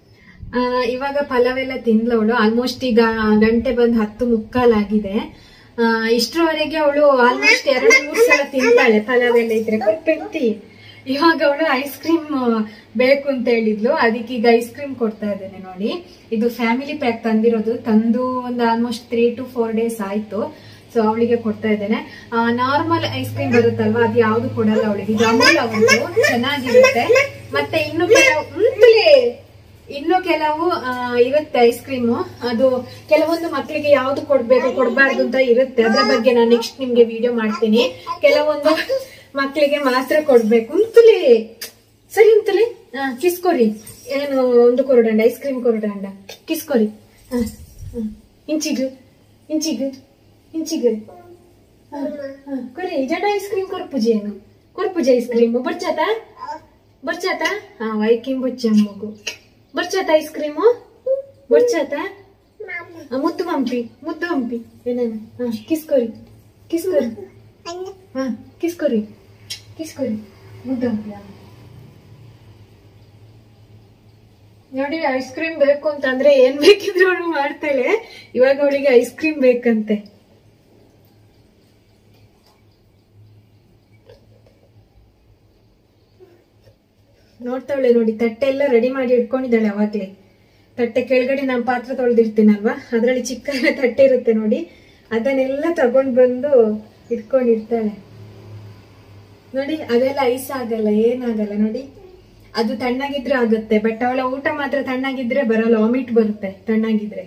ಆ, ಇವಾಗ ಪಲಾವ್ ಎಲ್ಲ ತಿಂದ್ಲವಳು ಆಲ್ಮೋಸ್ಟ್ ಈಗ ಗಂಟೆ ಬಂದ್ ಹತ್ತು ಮುಕ್ಕಾಲಾಗಿದೆ ಆ, ಇಷ್ಟರವರೆಗೆ ಅವಳು ಆಲ್ಮೋಸ್ಟ್ ಎರಡು ಮೂರು ಸಲ ತಿಂತಾಳೆ ಪಲಾವ್ ಎಲ್ಲ ಇದ್ರೆ ಕೊಟ್ಬಿಡ್ತಿ ಇವಾಗ ಅವಳು ಐಸ್ ಕ್ರೀಮ್ ಬೇಕು ಅಂತ ಹೇಳಿದ್ಲು ಅದಕ್ಕೆ ಈಗ ಐಸ್ ಕ್ರೀಮ್ ಕೊಡ್ತಾ ಇದ್ದೇನೆ ನೋಡಿ ಇದು ಫ್ಯಾಮಿಲಿ ಪ್ಯಾಕ್ ತಂದಿರೋದು ತಂದು ಒಂದು almost three to four days ಆಯ್ತು ಸೊ ಅವಳಿಗೆ ಕೊಡ್ತಾ ಇದ್ದೇನೆ ನಾರ್ಮಲ್ ಐಸ್ ಕ್ರೀಮ್ ಬರುತ್ತಲ್ವಾ ಅದು ಯಾವ್ದು ಕೊಡಲ್ಲ ಅವಳಿಗೆ ಇದು ಅಮೂಲ್ ಅವಳು ಚೆನ್ನಾಗಿರುತ್ತೆ ಮತ್ತೆ ಇನ್ನು ಕೆಲವು ಹ್ಮ್, ತುಲಿ. ಇನ್ನು ಕೆಲವು ಆ, ಇರುತ್ತೆ ಐಸ್ ಕ್ರೀಮು ಅದು ಕೆಲವೊಂದು ಮಕ್ಕಳಿಗೆ ಯಾವ್ದು ಕೊಡ್ಬೇಕು ಕೊಡ್ಬಾರ್ದು ಅಂತ ಇರುತ್ತೆ ಅದ್ರ ಬಗ್ಗೆ ನಾನು ನೆಕ್ಸ್ಟ್ ನಿಮ್ಗೆ ವಿಡಿಯೋ ಮಾಡ್ತೀನಿ ಕೆಲವೊಂದು ಮಕ್ಕಳಿಗೆ ಮಾತ್ರ ಕೊಡ್ಬೇಕು ಅಂತಲೇ ಸರಿ ಅಂತಲೇ ಕಿಸ್ಕೊರಿ ಏನು ಒಂದು ಕೊರಡಂಡ ಐಸ್ ಕ್ರೀಮ್ ಕೊರಡಂಡ ಕಿಸ್ಕೊರಿ ಹ, ಹ. ಇಂಚಿಗು ಇಂಚಿಗು ಇಂಚಿಗು ಹ, ಹ. ಕೊರಿ ಜಡ ಐಸ್ ಕ್ರೀಮ್ ಕೊರ್ಪುಜಿ ಏನು ಕೊರ್ಪುಜಿ ಐಸ್ ಕ್ರೀಮ್ ಬರ್ಚಾತ ಬರ್ಚಾತ ಹಾ ವೈಕಿಂಗ್ ಬುಚ್ಚ ಮಗು ಬರ್ಚಾತ ಐಸ್ ಕ್ರೀಮು ಬರ್ಚಾತ ಆ, ಮುದ್ದು ಹಂಪಿ ಮುದ್ದು ಹಂಪಿ ಏನೇನು ಹಾ ಕಿಸ್ಕೊರಿ ಕಿಸ್ಕೊರಿ ಹಾ ಕಿಸ್ಕೊರಿ ಕಿಸ್ಕೊರಿ ಮುದ್ದು ಹಂಪಿ ಆ. ನೋಡಿ ಐಸ್ ಕ್ರೀಮ್ ಬೇಕು ಅಂತಂದ್ರೆ ಏನ್ ಬೇಕಿದ್ರು ಅವಳು ಮಾಡ್ತಾಳೆ ಇವಾಗ ಅವಳಿಗೆ ಐಸ್ ಕ್ರೀಮ್ ಬೇಕಂತೆ ನೋಡ್ತಾವಳೆ ನೋಡಿ ತಟ್ಟೆ ಎಲ್ಲ ರೆಡಿ ಮಾಡಿ ಇಟ್ಕೊಂಡಿದ್ದಾಳೆ ಅವಾಗ್ಲೇ ತಟ್ಟೆ ಕೆಳಗಡೆ ನಾನು ಪಾತ್ರ ತೊಳೆದಿರ್ತೀನಲ್ವಾ ಅದ್ರಲ್ಲಿ ಚಿಕ್ಕ ತಟ್ಟೆ ಇರುತ್ತೆ ನೋಡಿ ಅದನ್ನೆಲ್ಲ ತಗೊಂಡ್ ಬಂದು ಇಟ್ಕೊಂಡಿರ್ತಾಳೆ ನೋಡಿ ಅದೆಲ್ಲ ಐಸ್ ಆಗಲ್ಲ ಏನಾಗಲ್ಲ ನೋಡಿ ಅದು ತಣ್ಣಗಿದ್ರೆ ಆಗುತ್ತೆ ಬಟ್ ಅವಳ ಊಟ ಮಾತ್ರ ತಣ್ಣಗಿದ್ರೆ ಬರಲ್ಲ ವಾಮಿಟ್ ಬರುತ್ತೆ ತಣ್ಣಗಿದ್ರೆ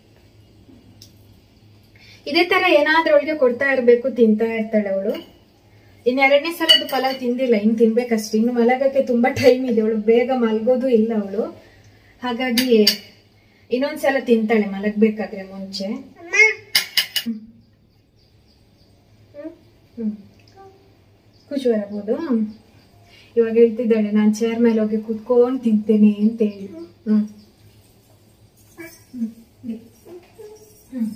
ಇದೇ ತರ ಏನಾದ್ರೂ ಅವಳಿಗೆ ಕೊಡ್ತಾ ಇರ್ಬೇಕು ತಿಂತಾ ಇರ್ತಾಳೆ ಅವಳು ಇನ್ ಎರಡನೇ ಸಲದ್ದು ಪಲಾವ್ ತಿಂದಿಲ್ಲ ಇನ್ ತಿನ್ಬೇಕಷ್ಟೇ ಇನ್ನು ಮಲಗಕ್ಕೆ ತುಂಬಾ ಟೈಮ್ ಇದೆ ಅವಳು ಬೇಗ ಮಲ್ಗೋದು ಇಲ್ಲ ಅವಳು ಹಾಗಾಗಿ ಇನ್ನೊಂದ್ಸಲ ತಿಂತಾಳೆ ಮಲಗ್ಬೇಕಾದ್ರೆ ಮುಂಚೆ ಹ್ಮ್ ಖುಷಿ ಬರಬಹುದು ಇವಾಗ ಹೇಳ್ತಿದ್ದಾಳೆ ನಾನ್ ಚೇರ್ ಮೇಲೆ ಹೋಗಿ ಕುತ್ಕೊಂಡ್ ತಿಂತೇನೆ ಅಂತ ಹೇಳಿ ಹ್ಮ್ ಹ್ಮ್.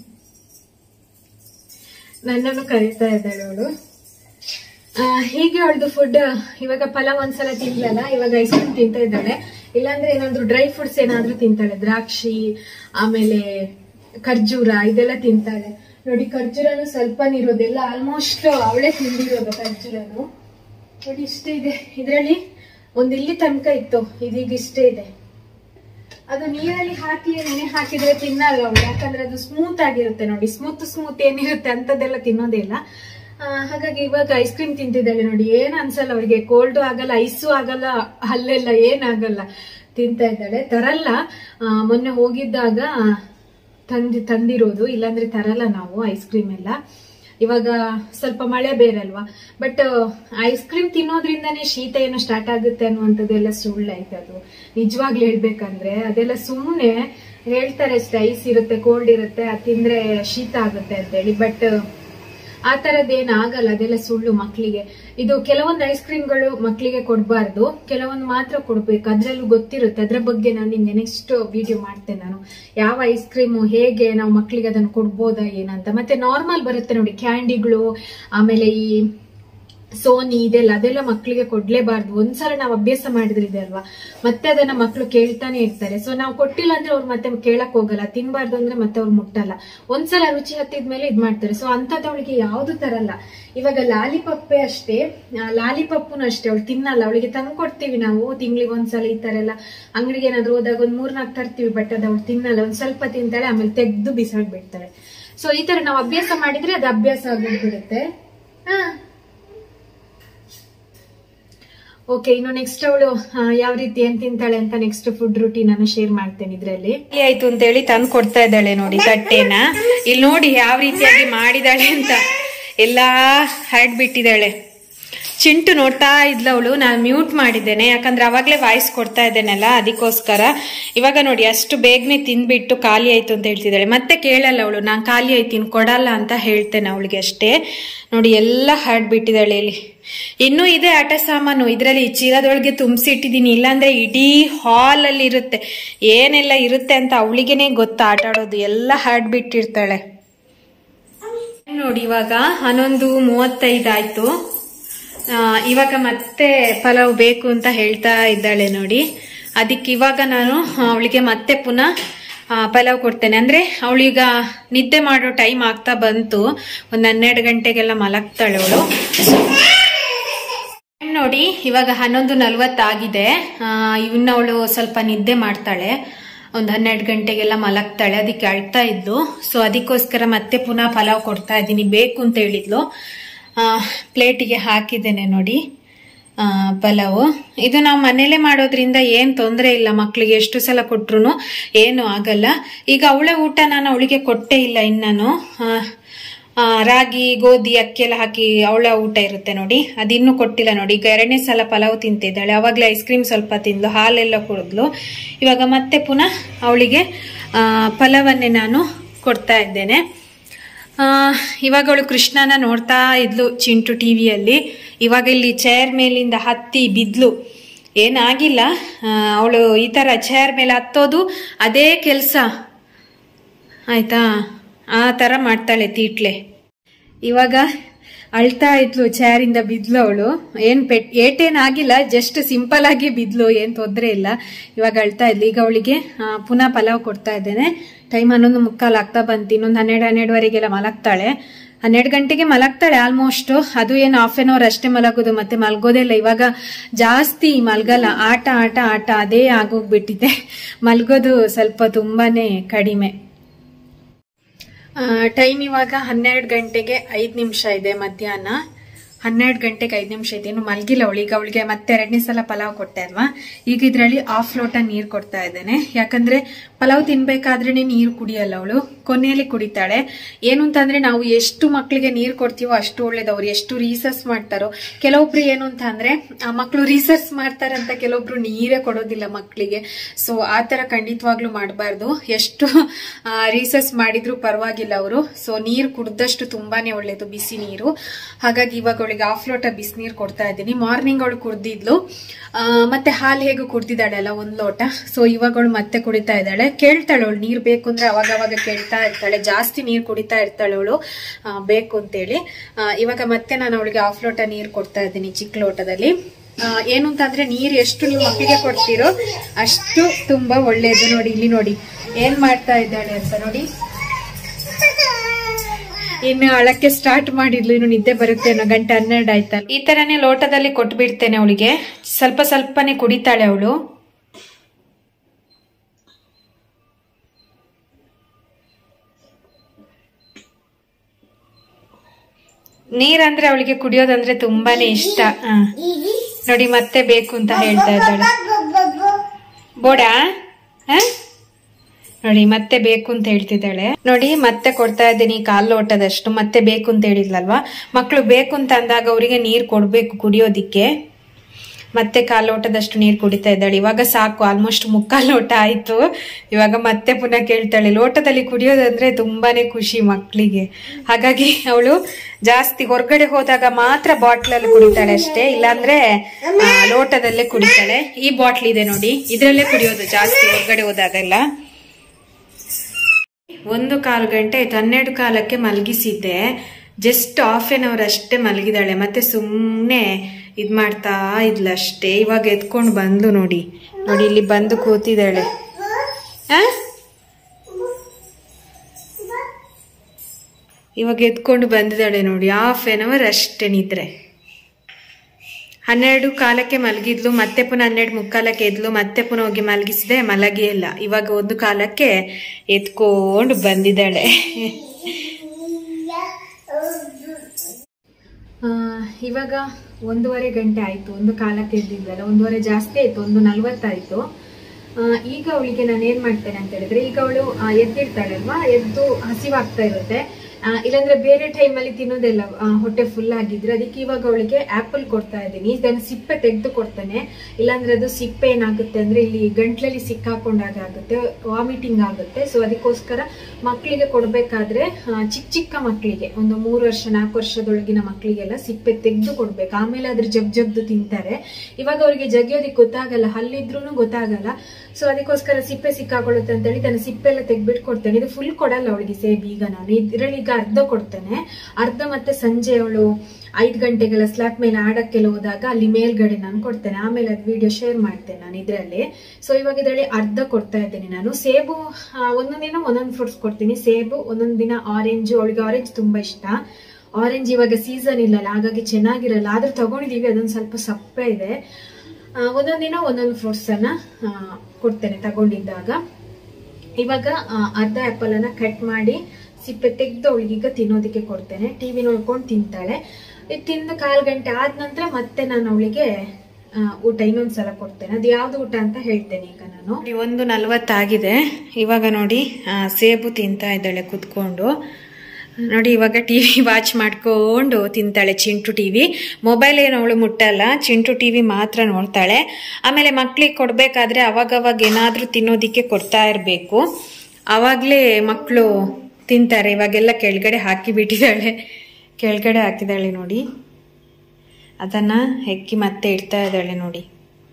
ನನ್ನನ್ನು ಕರೀತಾ ಇದ್ದಾಳೆ ಅವಳು ಹೀಗೆ ಅವಳದು ಫುಡ್ ಇವಾಗ ಪಲಾವ್ ಒಂದ್ಸಲ ತಿಂದ್ಲಲ್ಲ ಇವಾಗ ಐಸ್ ಕ್ರೀಮ್ ತಿಂತಾ ಇದ್ದಾಳೆ ಇಲ್ಲಾಂದ್ರೆ ಏನಾದ್ರು ಡ್ರೈ ಫ್ರೂಟ್ಸ್ ಏನಾದ್ರೂ ತಿಂತಾಳೆ ದ್ರಾಕ್ಷಿ ಆಮೇಲೆ ಖರ್ಜೂರ ಇದೆಲ್ಲ ತಿಂತಾಳೆ ನೋಡಿ ಖರ್ಜೂರನು ಸ್ವಲ್ಪ ಇರೋದೆಲ್ಲ ಆಲ್ಮೋಸ್ಟ್ ಅವಳೇ ತಿಂದಿರೋದು ಖರ್ಜೂರನು ನೋಡಿ ಇಷ್ಟೇ ಇದೆ ಇದರಲ್ಲಿ ಒಂದ್ ಇಲ್ಲಿ ತನಕ ಇತ್ತು ಇದೀಗ ಇಷ್ಟೇ ಇದೆ ಅದು ನೀರಲ್ಲಿ ಹಾಕಿ ನೆನೆ ಹಾಕಿದ್ರೆ ತಿನ್ನಲ್ಲ ಅವಳು ಯಾಕಂದ್ರೆ ಅದು ಸ್ಮೂತ್ ಆಗಿರುತ್ತೆ ನೋಡಿ ಸ್ಮೂತ್ ಸ್ಮೂತ್ ಏನಿರುತ್ತೆ ಅಂತದೆಲ್ಲ ತಿನ್ನೋದೇ ಇಲ್ಲ ಆ, ಹಾಗಾಗಿ ಇವಾಗ ಐಸ್ ಕ್ರೀಮ್ ತಿಂತಿದ್ದಾಳೆ ನೋಡಿ ಏನ್ ಅನ್ಸಲ್ಲ ಅವಳಿಗೆ ಕೋಲ್ಡ್ ಆಗಲ್ಲ ಐಸು ಆಗಲ್ಲ ಹಲ್ಲೆಲ್ಲ ಏನಾಗಲ್ಲ ತಿಂತಾ ಇದ್ದಾಳೆ ತರಲ್ಲ ಆ, ಮೊನ್ನೆ ಹೋಗಿದ್ದಾಗ ತಂದಿ ತಂದಿರೋದು ಇಲ್ಲಾಂದ್ರೆ ತರಲ್ಲ ನಾವು ಐಸ್ ಕ್ರೀಮ್ ಎಲ್ಲ ಇವಾಗ ಸ್ವಲ್ಪ ಮಳೆ ಬೇರೆ ಅಲ್ವಾ ಬಟ್ ಐಸ್ ಕ್ರೀಮ್ ತಿನ್ನೋದ್ರಿಂದಾನೇ ಶೀತ ಏನೋ ಸ್ಟಾರ್ಟ್ ಆಗುತ್ತೆ ಅನ್ನುವಂಥದ್ದೆಲ್ಲ ಸುಳ್ಳಾಯ್ತು ಅದು ನಿಜವಾಗ್ಲೂ ಹೇಳ್ಬೇಕಂದ್ರೆ ಅದೆಲ್ಲ ಸುಮ್ಮನೆ ಹೇಳ್ತಾರೆ ಅಷ್ಟೇ ಐಸ್ ಇರುತ್ತೆ ಕೋಲ್ಡ್ ಇರುತ್ತೆ ಅದು ತಿಂದ್ರೆ ಶೀತ ಆಗುತ್ತೆ ಅಂತೇಳಿ ಬಟ್ ಆ ತರದ್ದೇನ್ ಆಗಲ್ಲ ಅದೆಲ್ಲ ಸುಳ್ಳು ಮಕ್ಕಳಿಗೆ ಇದು ಕೆಲವೊಂದು ಐಸ್ ಕ್ರೀಮ್ಗಳು ಮಕ್ಕಳಿಗೆ ಕೊಡಬಾರ್ದು ಕೆಲವೊಂದು ಮಾತ್ರ ಕೊಡ್ಬೇಕು ಅದ್ರಲ್ಲೂ ಗೊತ್ತಿರುತ್ತೆ ಅದ್ರ ಬಗ್ಗೆ ನಾನು ನಿಮ್ಗೆ ನೆಕ್ಸ್ಟ್ ವಿಡಿಯೋ ಮಾಡ್ತೇನೆ ನಾನು ಯಾವ ಐಸ್ ಕ್ರೀಮ್ ಹೇಗೆ ನಾವು ಮಕ್ಕಳಿಗೆ ಅದನ್ನು ಕೊಡ್ಬೋದಾ ಏನಂತ ಮತ್ತೆ ನಾರ್ಮಲ್ ಬರುತ್ತೆ ನೋಡಿ ಕ್ಯಾಂಡಿಗಳು ಆಮೇಲೆ ಈ ಸೋನಿ ಇದೆಲ್ಲ ಅದೆಲ್ಲ ಮಕ್ಕಳಿಗೆ ಕೊಡ್ಲೇಬಾರ್ದು ಒಂದ್ಸಲ ನಾವು ಅಭ್ಯಾಸ ಮಾಡಿದ್ರೆ ಇದೆ ಅಲ್ವಾ ಮತ್ತೆ ಅದನ್ನ ಮಕ್ಕಳು ಕೇಳ್ತಾನೆ ಇರ್ತಾರೆ ಸೊ ನಾವು ಕೊಟ್ಟಿಲ್ಲ ಅಂದ್ರೆ ಅವ್ರು ಮತ್ತೆ ಕೇಳಕ್ ಹೋಗಲ್ಲ ತಿನ್ಬಾರ್ದು ಅಂದ್ರೆ ಮತ್ತೆ ಅವ್ರು ಮುಟ್ಟಲ್ಲ ಒಂದ್ಸಲ ರುಚಿ ಹತ್ತಿದ್ಮೇಲೆ ಇದ್ ಮಾಡ್ತಾರೆ ಸೊ ಅಂತದ್ ಅವಳಿಗೆ ಯಾವ್ದು ತರಲ್ಲ ಇವಾಗ ಲಾಲಿಪಪ್ಪೆ ಅಷ್ಟೇ ಲಾಲಿಪಪ್ಪುನು ಅಷ್ಟೇ ಅವಳು ತಿನ್ನಲ್ಲ ಅವಳಿಗೆ ತಂದು ಕೊಡ್ತೀವಿ ನಾವು ತಿಂಗಳಿಗೆ ಒಂದ್ಸಲ ಈ ತರ ಎಲ್ಲ ಅಂಗಡಿಗೆ ಏನಾದ್ರು ಹೋದಾಗ ಒಂದ್ ಮೂರ್ನಾಲ್ಕು ತರ್ತೀವಿ ಬಟ್ ಅದು ಅವಳು ತಿನ್ನಲ್ಲ ಒಂದ್ ಸ್ವಲ್ಪ ತಿಂತಾಳೆ ಆಮೇಲೆ ತೆಗ್ದು ಬಿಸಾಡ್ಬಿಡ್ತಾಳೆ ಸೊ ಈ ತರ ನಾವು ಅಭ್ಯಾಸ ಮಾಡಿದ್ರೆ ಅದು ಅಭ್ಯಾಸ ಆಗೋಗ್ಬಿಡುತ್ತೆ ಹಾ ಓಕೆ ಇನ್ನು ನೆಕ್ಸ್ಟ್ ಅವಳು ಯಾವ ರೀತಿ ಏನ್ ತಿಂತಾಳೆ ಅಂತ ನೆಕ್ಸ್ಟ್ ಫುಡ್ ರೂಟೀನ್ ಅನ್ನು ಶೇರ್ ಮಾಡ್ತೇನೆ ಇದ್ರಲ್ಲಿ ಆಯ್ತು ಅಂತ ಹೇಳಿ ತಂದು ಕೊಡ್ತಾ ಇದ್ದಾಳೆ ನೋಡಿ ತಟ್ಟೆನ ಇಲ್ಲಿ ನೋಡಿ ಯಾವ ರೀತಿಯಾಗಿ ಮಾಡಿದಾಳೆ ಅಂತ ಎಲ್ಲಾ ಹರಡ್ಬಿಟ್ಟಿದ್ದಾಳೆ ಚಿಂಟು ನೋಡ್ತಾ ಇದ್ಲ ಅವಳು ನಾನು ಮ್ಯೂಟ್ ಮಾಡಿದ್ದೇನೆ ಯಾಕಂದ್ರೆ ಅವಾಗ್ಲೇ ವಾಯ್ಸ್ ಕೊಡ್ತಾ ಇದ್ದೇನಲ್ಲ ಅದಕ್ಕೋಸ್ಕರ ಇವಾಗ ನೋಡಿ ಅಷ್ಟು ಬೇಗನೆ ತಿಂದ್ಬಿಟ್ಟು ಖಾಲಿ ಆಯ್ತು ಅಂತ ಹೇಳ್ತಿದ್ದಾಳೆ ಮತ್ತೆ ಕೇಳಲ್ಲ ಅವಳು ನಾನು ಖಾಲಿ ಆಯ್ತೀನಿ ಕೊಡಲ್ಲ ಅಂತ ಹೇಳ್ತೇನೆ ಅವಳಿಗೆ ಅಷ್ಟೇ ನೋಡಿ ಎಲ್ಲ ಹರಡ್ಬಿಟ್ಟಿದ್ದಾಳೆ ಇಲ್ಲಿ ಇನ್ನೂ ಇದೆ ಆಟ ಸಾಮಾನು ಇದರಲ್ಲಿ ಚೀಲದೊಳಗೆ ತುಂಬಿಸಿಟ್ಟಿದ್ದೀನಿ ಇಲ್ಲಾಂದ್ರೆ ಇಡೀ ಹಾಲ್ ಅಲ್ಲಿ ಇರುತ್ತೆ ಏನೆಲ್ಲ ಇರುತ್ತೆ ಅಂತ ಅವಳಿಗೆನೆ ಗೊತ್ತು ಆಟ ಆಡೋದು ಎಲ್ಲ ಹರಡ್ಬಿಟ್ಟಿರ್ತಾಳೆ ನೋಡಿ ಇವಾಗ ಹನ್ನೊಂದು ಮೂವತ್ತೈದು ಆಯ್ತು ಆ, ಇವಾಗ ಮತ್ತೆ ಪಲಾವ್ ಬೇಕು ಅಂತ ಹೇಳ್ತಾ ಇದ್ದಾಳೆ ನೋಡಿ ಅದಕ್ಕೆ ಇವಾಗ ನಾನು ಅವಳಿಗೆ ಮತ್ತೆ ಪುನಃ ಆ, ಪಲಾವ್ ಕೊಡ್ತೇನೆ ಅಂದ್ರೆ ಅವಳೀಗ ನಿದ್ದೆ ಮಾಡೋ ಟೈಮ್ ಆಗ್ತಾ ಬಂತು ಒಂದ್ ಹನ್ನೆರಡು ಗಂಟೆಗೆಲ್ಲ ಮಲಗ್ತಾಳೆ ಅವಳು ನೋಡಿ ಇವಾಗ ಹನ್ನೊಂದು ನಲ್ವತ್ತಾಗಿದೆ ಇನ್ನ ಅವಳು ಸ್ವಲ್ಪ ನಿದ್ದೆ ಮಾಡ್ತಾಳೆ ಒಂದು ಹನ್ನೆರಡು ಗಂಟೆಗೆಲ್ಲ ಮಲಗ್ತಾಳೆ ಅದಕ್ಕೆ ಅಳ್ತಾ ಇದ್ಲು ಸೊ ಅದಕ್ಕೋಸ್ಕರ ಮತ್ತೆ ಪುನಃ ಪಲಾವ್ ಕೊಡ್ತಾ ಇದ್ದೀನಿ ಬೇಕು ಅಂತ ಹೇಳಿದ್ಲು ಪ್ಲೇಟಿಗೆ ಹಾಕಿದ್ದೇನೆ ನೋಡಿ ಆ, ಪಲಾವು ಇದು ನಾವು ಮನೇಲೆ ಮಾಡೋದ್ರಿಂದ ಏನ್ ತೊಂದರೆ ಇಲ್ಲ ಮಕ್ಳಿಗೆ ಎಷ್ಟು ಸಲ ಕೊಟ್ರು ಏನು ಆಗಲ್ಲ ಈಗ ಅವಳ ಊಟ ನಾನು ಅವಳಿಗೆ ಕೊಟ್ಟೇ ಇಲ್ಲ ಇನ್ನಾನು ಆ, ಆ, ರಾಗಿ ಗೋಧಿ ಅಕ್ಕಿ ಎಲ್ಲ ಹಾಕಿ ಅವಳ ಊಟ ಇರುತ್ತೆ ನೋಡಿ ಅದಿನ್ನೂ ಕೊಟ್ಟಿಲ್ಲ ನೋಡಿ ಈಗ ಎರಡನೇ ಸಲ ಪಲಾವ್ ತಿಂತಿದ್ದಾಳೆ ಅವಾಗಲೇ ಐಸ್ ಕ್ರೀಮ್ ಸ್ವಲ್ಪ ತಿಂದ್ಲು ಹಾಲೆಲ್ಲ ಕುಡಿದ್ಲು ಇವಾಗ ಮತ್ತೆ ಪುನಃ ಅವಳಿಗೆ ಪಲಾವನ್ನೇ ನಾನು ಕೊಡ್ತಾ ಇದ್ದೇನೆ ಆ, ಇವಾಗ ಅವಳು ಕೃಷ್ಣನ ನೋಡ್ತಾ ಇದ್ಲು ಚಿಂಟು ಟಿವಿಯಲ್ಲಿ ಇವಾಗ ಇಲ್ಲಿ ಚೇರ್ ಮೇಲಿಂದ ಹತ್ತಿ ಬಿದ್ಲು ಏನಾಗಿಲ್ಲ ಅವಳು ಈ ತರ ಚೇರ್ ಮೇಲೆ ಹತ್ತೋದು ಅದೇ ಕೆಲಸ ಆಯ್ತಾ ಆ ತರ ಮಾಡ್ತಾಳೆ ತೀಟ್ಲೆ ಇವಾಗ ಅಳ್ತಾ ಇದ್ಲು ಚೇರಿಂದ ಬಿದ್ಲು ಅವಳು ಏನ್ ಪೆಟ್ ಏಟೇನಾಗಿಲ್ಲ ಜಸ್ಟ್ ಸಿಂಪಲ್ ಆಗಿ ಬಿದ್ಲು ಏನ್ ತೊಂದ್ರೆ ಇಲ್ಲ ಇವಾಗ ಅಳ್ತಾ ಇದ್ಲು ಈಗ ಅವಳಿಗೆ ಪುನಃ ಪಲಾವ್ ಕೊಡ್ತಾ ಇದ್ದೇನೆ ಟೈಮ್ ಹನ್ನೊಂದು ಮುಕ್ಕಾಲ್ ಆಗ್ತಾ ಬಂತು ಇನ್ನೊಂದು ಹನ್ನೆರಡು ಹನ್ನೆರಡುವರೆಗೆಲ್ಲ ಮಲಗ್ತಾಳೆ ಹನ್ನೆರಡು ಗಂಟೆಗೆ ಮಲಗ್ತಾಳೆ ಆಲ್ಮೋಸ್ಟ್ ಅದು ಏನು ಹಾಫ್ ಎನ್ ಅವರ್ ಅಷ್ಟೇ ಮಲಗೋದು ಮತ್ತೆ ಮಲ್ಗೋದಿಲ್ಲ ಇವಾಗ ಜಾಸ್ತಿ ಮಲ್ಗಲ್ಲ ಆಟ ಆಟ ಆಟ ಅದೇ ಆಗೋಗ್ಬಿಟ್ಟಿದೆ ಮಲ್ಗೋದು ಸ್ವಲ್ಪ ತುಂಬಾನೇ ಕಡಿಮೆ ಟೈಮ್ ಇವಾಗ ಹನ್ನೆರಡು ಗಂಟೆಗೆ ಐದು ನಿಮಿಷ ಇದೆ ಮಧ್ಯಾಹ್ನ ಹನ್ನೆರಡು ಗಂಟೆಗೆ ಐದು ನಿಮಿಷ ಇದೆ ಇನ್ನು ಮಲಗಿಲ್ಲ ಅವಳು ಈಗ ಅವಳಿಗೆ ಮತ್ತೆ ಎರಡನೇ ಸಲ ಪಲಾವ್ ಕೊಟ್ಟೆ ಅಲ್ವಾ ಈಗ ಇದರಲ್ಲಿ ಹಾಫ್ ಲೋಟ ನೀರು ಕೊಡ್ತಾ ಇದ್ದೇನೆ ಯಾಕಂದ್ರೆ ಪಲಾವ್ ತಿನ್ಬೇಕಾದ್ರೆ ನೀರು ಕುಡಿಯಲ್ಲ ಅವಳು ಕೊನೆಯಲ್ಲಿ ಕುಡಿತಾಳೆ ಏನು ಅಂತಂದ್ರೆ ನಾವು ಎಷ್ಟು ಮಕ್ಕಳಿಗೆ ನೀರು ಕೊಡ್ತೀವೋ ಅಷ್ಟು ಒಳ್ಳೇದು ಅವ್ರು ಎಷ್ಟು ರೀಸರ್ಚ್ ಮಾಡ್ತಾರೋ ಕೆಲವೊಬ್ರು ಏನು ಅಂತ ಅಂದ್ರೆ ಆ ಮಕ್ಕಳು ರೀಸರ್ಚ್ ಮಾಡ್ತಾರಂತ ಕೆಲವೊಬ್ರು ನೀರೇ ಕೊಡೋದಿಲ್ಲ ಮಕ್ಕಳಿಗೆ ಸೊ ಆ ತರ ಖಂಡಿತವಾಗ್ಲೂ ಮಾಡಬಾರ್ದು ಎಷ್ಟು ರೀಸರ್ಚ್ ಮಾಡಿದ್ರು ಪರವಾಗಿಲ್ಲ ಅವರು ಸೊ ನೀರು ಕುಡ್ದಷ್ಟು ತುಂಬಾನೇ ಒಳ್ಳೇದು ಬಿಸಿ ನೀರು ಹಾಗಾಗಿ ಇವಾಗ ಅವಳಿಗೆ ಹಾಫ್ ಲೋಟ ಬಿಸಿನೀರು ಕೊಡ್ತಾ ಇದ್ದೀನಿ ಮಾರ್ನಿಂಗ್ ಅವಳು ಕುಡ್ದಿದ್ಲು ಆ, ಮತ್ತೆ ಹಾಲು ಹೇಗೂ ಕುಡ್ದಿದ್ದಾಳೆ ಅಲ್ಲ ಒಂದ್ ಲೋಟ ಸೊ ಇವಾಗ ಅವಳು ಮತ್ತೆ ಕುಡಿತಾ ಇದ್ದಾಳೆ ಕೇಳ್ತಾಳೆ ಅವಳು ನೀರು ಬೇಕು ಅಂದ್ರೆ ಅವಾಗ ಅವಾಗ ಕೇಳ್ತಾ ಇರ್ತಾಳೆ ಜಾಸ್ತಿ ನೀರು ಕುಡಿತಾ ಇರ್ತಾಳೆ ಅವಳು ಬೇಕು ಅಂತೇಳಿ ಆ, ಇವಾಗ ಮತ್ತೆ ನಾನು ಅವಳಿಗೆ ಹಾಫ್ ಲೋಟ ನೀರು ಕೊಡ್ತಾ ಇದ್ದೀನಿ ಚಿಕ್ಕ ಲೋಟದಲ್ಲಿ ಆ, ಏನು ಅಂತಂದ್ರೆ ನೀರು ಎಷ್ಟು ನೀವು ಮಕ್ಕಳಿಗೆ ಕೊಡ್ತೀರೋ ಅಷ್ಟು ತುಂಬಾ ಒಳ್ಳೇದು ನೋಡಿ ಇಲ್ಲಿ ನೋಡಿ ಏನ್ ಮಾಡ್ತಾ ಇದ್ದಾಳೆ ಅಂತ ನೋಡಿ ಇನ್ನು ಅಳಕ್ಕೆ ಸ್ಟಾರ್ಟ್ ಮಾಡಿದ್ಲು ಇನ್ನು ನಿದ್ದೆ ಬರುತ್ತೆ ಅನ್ನೋ ಗಂಟೆ ಹನ್ನೆರಡು ಆಯ್ತಲ್ಲ ಈ ತರನೇ ಲೋಟದಲ್ಲಿ ಕೊಟ್ಬಿಡ್ತೇನೆ ಅವಳಿಗೆ ಸ್ವಲ್ಪ ಸ್ವಲ್ಪನೇ ಕುಡಿತಾಳೆ ಅವಳು ನೀರಂದ್ರೆ ಅವಳಿಗೆ ಕುಡಿಯೋದಂದ್ರೆ ತುಂಬಾನೇ ಇಷ್ಟ ಹ. ನೋಡಿ ಮತ್ತೆ ಬೇಕು ಅಂತ ಹೇಳ್ತಾ ಇದ್ದಾಳೆ ಬೋಡಾ ಹ? ನೋಡಿ ಮತ್ತೆ ಬೇಕು ಅಂತ ಹೇಳ್ತಿದ್ದಾಳೆ ನೋಡಿ ಮತ್ತೆ ಕೊಡ್ತಾ ಇದ್ದೀನಿ ಕಾಲ್ ಲೋಟದಷ್ಟು ಮತ್ತೆ ಬೇಕು ಅಂತ ಹೇಳಿದ್ಲಲ್ವಾ ಮಕ್ಕಳು ಬೇಕು ಅಂತ ಅಂದಾಗ ಅವರಿಗೆ ನೀರು ಕೊಡ್ಬೇಕು ಕುಡಿಯೋದಿಕ್ಕೆ ಮತ್ತೆ ಕಾಲ್ ಲೋಟದಷ್ಟು ನೀರು ಕುಡಿತಾ ಇದ್ದಾಳೆ ಇವಾಗ ಸಾಕು ಆಲ್ಮೋಸ್ಟ್ ಮುಕ್ಕಾಲ್ ಲೋಟ ಆಯ್ತು ಇವಾಗ ಮತ್ತೆ ಪುನಃ ಕೇಳ್ತಾಳೆ ಲೋಟದಲ್ಲಿ ಕುಡಿಯೋದಂದ್ರೆ ತುಂಬಾನೇ ಖುಷಿ ಮಕ್ಕಳಿಗೆ ಹಾಗಾಗಿ ಅವಳು ಜಾಸ್ತಿ ಹೊರಗಡೆ ಹೋದಾಗ ಮಾತ್ರ ಬಾಟ್ಲಲ್ಲಿ ಕುಡಿತಾಳೆ ಅಷ್ಟೇ ಇಲ್ಲಾಂದ್ರೆ ಆ, ಲೋಟದಲ್ಲೇ ಕುಡಿತಾಳೆ ಈ ಬಾಟ್ಲ್ ಇದೆ ನೋಡಿ ಇದ್ರಲ್ಲೇ ಕುಡಿಯೋದು ಜಾಸ್ತಿ ಹೊರಗಡೆ ಹೋದಾಗೆಲ್ಲ ಒಂದು ಕಾಲು ಗಂಟೆ ಆಯ್ತು ಹನ್ನೆರಡು ಕಾಲಕ್ಕೆ ಮಲಗಿಸಿದ್ದೆ ಜಸ್ಟ್ ಹಾಫ್ ಎನ್ ಅವರ್ ಅಷ್ಟೇ ಮಲಗಿದಾಳೆ ಮತ್ತೆ ಸುಮ್ಮನೆ ಇದ್ ಮಾಡ್ತಾ ಇದ್ಲ ಅಷ್ಟೇ ಇವಾಗ ಎತ್ಕೊಂಡು ಬಂದು ನೋಡಿ ನೋಡಿ ಇಲ್ಲಿ ಬಂದು ಕೂತಿದ್ದಾಳೆ ಆ? ಇವಾಗ ಎತ್ಕೊಂಡು ಬಂದಿದ್ದಾಳೆ ನೋಡಿ ಹಾಫ್ ಎನ್ ಅವರ್ ಅಷ್ಟೇ ನಿದ್ರೆ ಹನ್ನೆರಡು ಕಾಲಕ್ಕೆ ಮಲಗಿದ್ಲು ಮತ್ತೆ ಪುನಃ ಹನ್ನೆರಡು ಮುಕ್ಕಾಲಕ್ಕೆ ಎದ್ಲು ಮತ್ತೆ ಪುನಃ ಹೋಗಿ ಮಲಗಿಸಿದೆ ಮಲಗಿ ಇಲ್ಲ ಇವಾಗ ಒಂದು ಕಾಲಕ್ಕೆ ಎತ್ಕೊಂಡು ಬಂದಿದ್ದಾಳೆ ಇವಾಗ ಒಂದೂವರೆ ಗಂಟೆ ಆಯ್ತು ಒಂದು ಕಾಲಕ್ಕೆ ಎದ್ದಿದ್ದಲ್ಲ ಒಂದೂವರೆ ಜಾಸ್ತಿ ಆಯ್ತು ಒಂದು ನಲ್ವತ್ತಾಯ್ತು ಆ, ಈಗ ಅವಳಿಗೆ ನಾನು ಏನ್ ಮಾಡ್ತೇನೆ ಅಂತ ಹೇಳಿದ್ರೆ ಈಗ ಅವಳು ಎದ್ದಿರ್ತಾಳಲ್ವಾ ಎದ್ದು ಹಸಿವಾಗ್ತಾ ಇರುತ್ತೆ ಆ, ಇಲ್ಲಾಂದ್ರೆ ಬೇರೆ ಟೈಮಲ್ಲಿ ತಿನ್ನೋದೆಲ್ಲ ಆ, ಹೊಟ್ಟೆ ಫುಲ್ ಆಗಿದ್ರೆ ಅದಕ್ಕೆ ಇವಾಗ ಅವಳಿಗೆ ಆಪಲ್ ಕೊಡ್ತಾ ಇದ್ದೀನಿ ಇದನ್ನು ಸಿಪ್ಪೆ ತೆಗೆದು ಕೊಡ್ತೇನೆ ಇಲ್ಲಾಂದ್ರೆ ಅದು ಸಿಪ್ಪೆ ಏನಾಗುತ್ತೆ ಅಂದ್ರೆ ಇಲ್ಲಿ ಗಂಟ್ಲಲ್ಲಿ ಸಿಕ್ಕಾಕೊಂಡಾಗ ಆಗುತ್ತೆ ವಾಮಿಟಿಂಗ್ ಆಗುತ್ತೆ ಸೊ ಅದಕ್ಕೋಸ್ಕರ ಮಕ್ಕಳಿಗೆ ಕೊಡ್ಬೇಕಾದ್ರೆ ಆ, ಚಿಕ್ಕ ಚಿಕ್ಕ ಮಕ್ಕಳಿಗೆ ಒಂದು ಮೂರು ವರ್ಷ ನಾಲ್ಕು ವರ್ಷದೊಳಗಿನ ಮಕ್ಕಳಿಗೆಲ್ಲ ಸಿಪ್ಪೆ ತೆಗೆದು ಕೊಡ್ಬೇಕು ಆಮೇಲೆ ಅದ್ರ ಜಗ್ ಜಗ್ದು ತಿಂತಾರೆ ಇವಾಗ ಅವರಿಗೆ ಜಗಿಯೋದಿಕ್ ಗೊತ್ತಾಗಲ್ಲ ಹಲ್ಲಿದ್ರೂ ಗೊತ್ತಾಗಲ್ಲ ಸೊ ಅದಕ್ಕೋಸ್ಕರ ಸಿಪ್ಪೆ ಸಿಕ್ಕಾಕೊಳ್ಳುತ್ತೆ ಅಂತೇಳಿ ನಾನು ಸಿಪ್ಪೆ ಎಲ್ಲ ತೆಗ್ಬಿಟ್ಟು ಕೊಡ್ತೇನೆ ಇದು ಫುಲ್ ಕೊಡಲ್ಲ ಅವಳಿಗೆ ಸೇಬ್ ಈಗ ನಾನು ಇದರಲ್ಲಿ ಈಗ ಅರ್ಧ ಕೊಡ್ತೇನೆ ಅರ್ಧ ಮತ್ತೆ ಸಂಜೆ ಅವಳು ಐದು ಗಂಟೆಗೆಲ್ಲ ಸ್ಲಾಕ್ ಮೇಲೆ ಆಡಕ್ಕೆಲ್ಲ ಹೋದಾಗ ಅಲ್ಲಿ ಮೇಲ್ಗಡೆ ನಾನು ಕೊಡ್ತೇನೆ ಆಮೇಲೆ ಅದು ವಿಡಿಯೋ ಶೇರ್ ಮಾಡ್ತೇನೆ ನಾನು ಇದರಲ್ಲಿ ಸೊ ಇವಾಗ ಇದರಲ್ಲಿ ಅರ್ಧ ಕೊಡ್ತಾ ಇದ್ದೇನೆ ನಾನು ಸೇಬು ಆ, ಒಂದೊಂದ್ ದಿನ ಒಂದೊಂದು ಫ್ರೂಟ್ಸ್ ಕೊಡ್ತೀನಿ ಸೇಬು ಒಂದೊಂದು ದಿನ ಆರೆಂಜ್ ಅವಳಿಗೆ ಆರೆಂಜ್ ತುಂಬಾ ಇಷ್ಟ ಆರೆಂಜ್ ಇವಾಗ ಸೀಸನ್ ಇಲ್ಲಲ್ಲ ಹಾಗಾಗಿ ಚೆನ್ನಾಗಿರಲ್ಲ ಆದ್ರೂ ತಗೊಂಡಿದೀವಿ ಅದೊಂದು ಸ್ವಲ್ಪ ಸಪ್ಪೆ ಇದೆ ಆ, ಒಂದೊಂದ್ ದಿನ ಒಂದೊಂದು ಫ್ರೂಟ್ಸ್ ಅನ್ನ ಆ, ಕೊಡ್ತೇನೆ ತಗೊಂಡಿದ್ದಾಗ ಇವಾಗ ಆ, ಅರ್ಧ ಆಪಲ್ ಅನ್ನ ಕಟ್ ಮಾಡಿ ಸಿಪ್ಪೆ ತೆಗೆದು ಅವಳಿಗೀಗ ತಿನ್ನೋದಕ್ಕೆ ಕೊಡ್ತೇನೆ ಟಿವಿ ನೋಡ್ಕೊಂಡು ತಿಂತಾಳೆ ಇದು ತಿಂದು ಕಾಲು ಗಂಟೆ ಆದ ನಂತರ ಮತ್ತೆ ನಾನು ಅವಳಿಗೆ ಊಟ ಇನ್ನೊಂದ್ಸಲ ಕೊಡ್ತೇನೆ ಅದು ಯಾವ್ದು ಊಟ ಅಂತ ಹೇಳ್ತೇನೆ ಈಗ ನಾನು ಒಂದು ನಲ್ವತ್ತಾಗಿದೆ ಇವಾಗ ನೋಡಿ ಆ, ಸೇಬು ತಿಂತಾ ಇದ್ದಾಳೆ ಕುತ್ಕೊಂಡು ನೋಡಿ ಇವಾಗ ಟಿವಿ ವಾಚ್ ಮಾಡ್ಕೊಂಡು ತಿಂತಾಳೆ ಚಿಂಟು ಟಿವಿ ಮೊಬೈಲ್ ಏನು ಅವಳು ಮುಟ್ಟಲ್ಲ ಚಿಂಟು ಟಿವಿ ಮಾತ್ರ ನೋಡ್ತಾಳೆ ಆಮೇಲೆ ಮಕ್ಳಿಗೆ ಕೊಡ್ಬೇಕಾದ್ರೆ ಅವಾಗವಾಗ ಏನಾದ್ರೂ ತಿನ್ನೋದಿಕ್ಕೆ ಕೊಡ್ತಾ ಇರಬೇಕು ಅವಾಗ್ಲೇ ಮಕ್ಕಳು ತಿಂತಾರೆ ಇವಾಗೆಲ್ಲ ಕೆಳಗಡೆ ಹಾಕಿ ಬಿಟ್ಟಿದ್ದಾಳೆ ಕೆಳಗಡೆ ಹಾಕಿದಾಳೆ ನೋಡಿ ಅದನ್ನ ಹೆಕ್ಕಿ ಮತ್ತೆ ಇಡ್ತಾ ಇದ್ದಾಳೆ ನೋಡಿ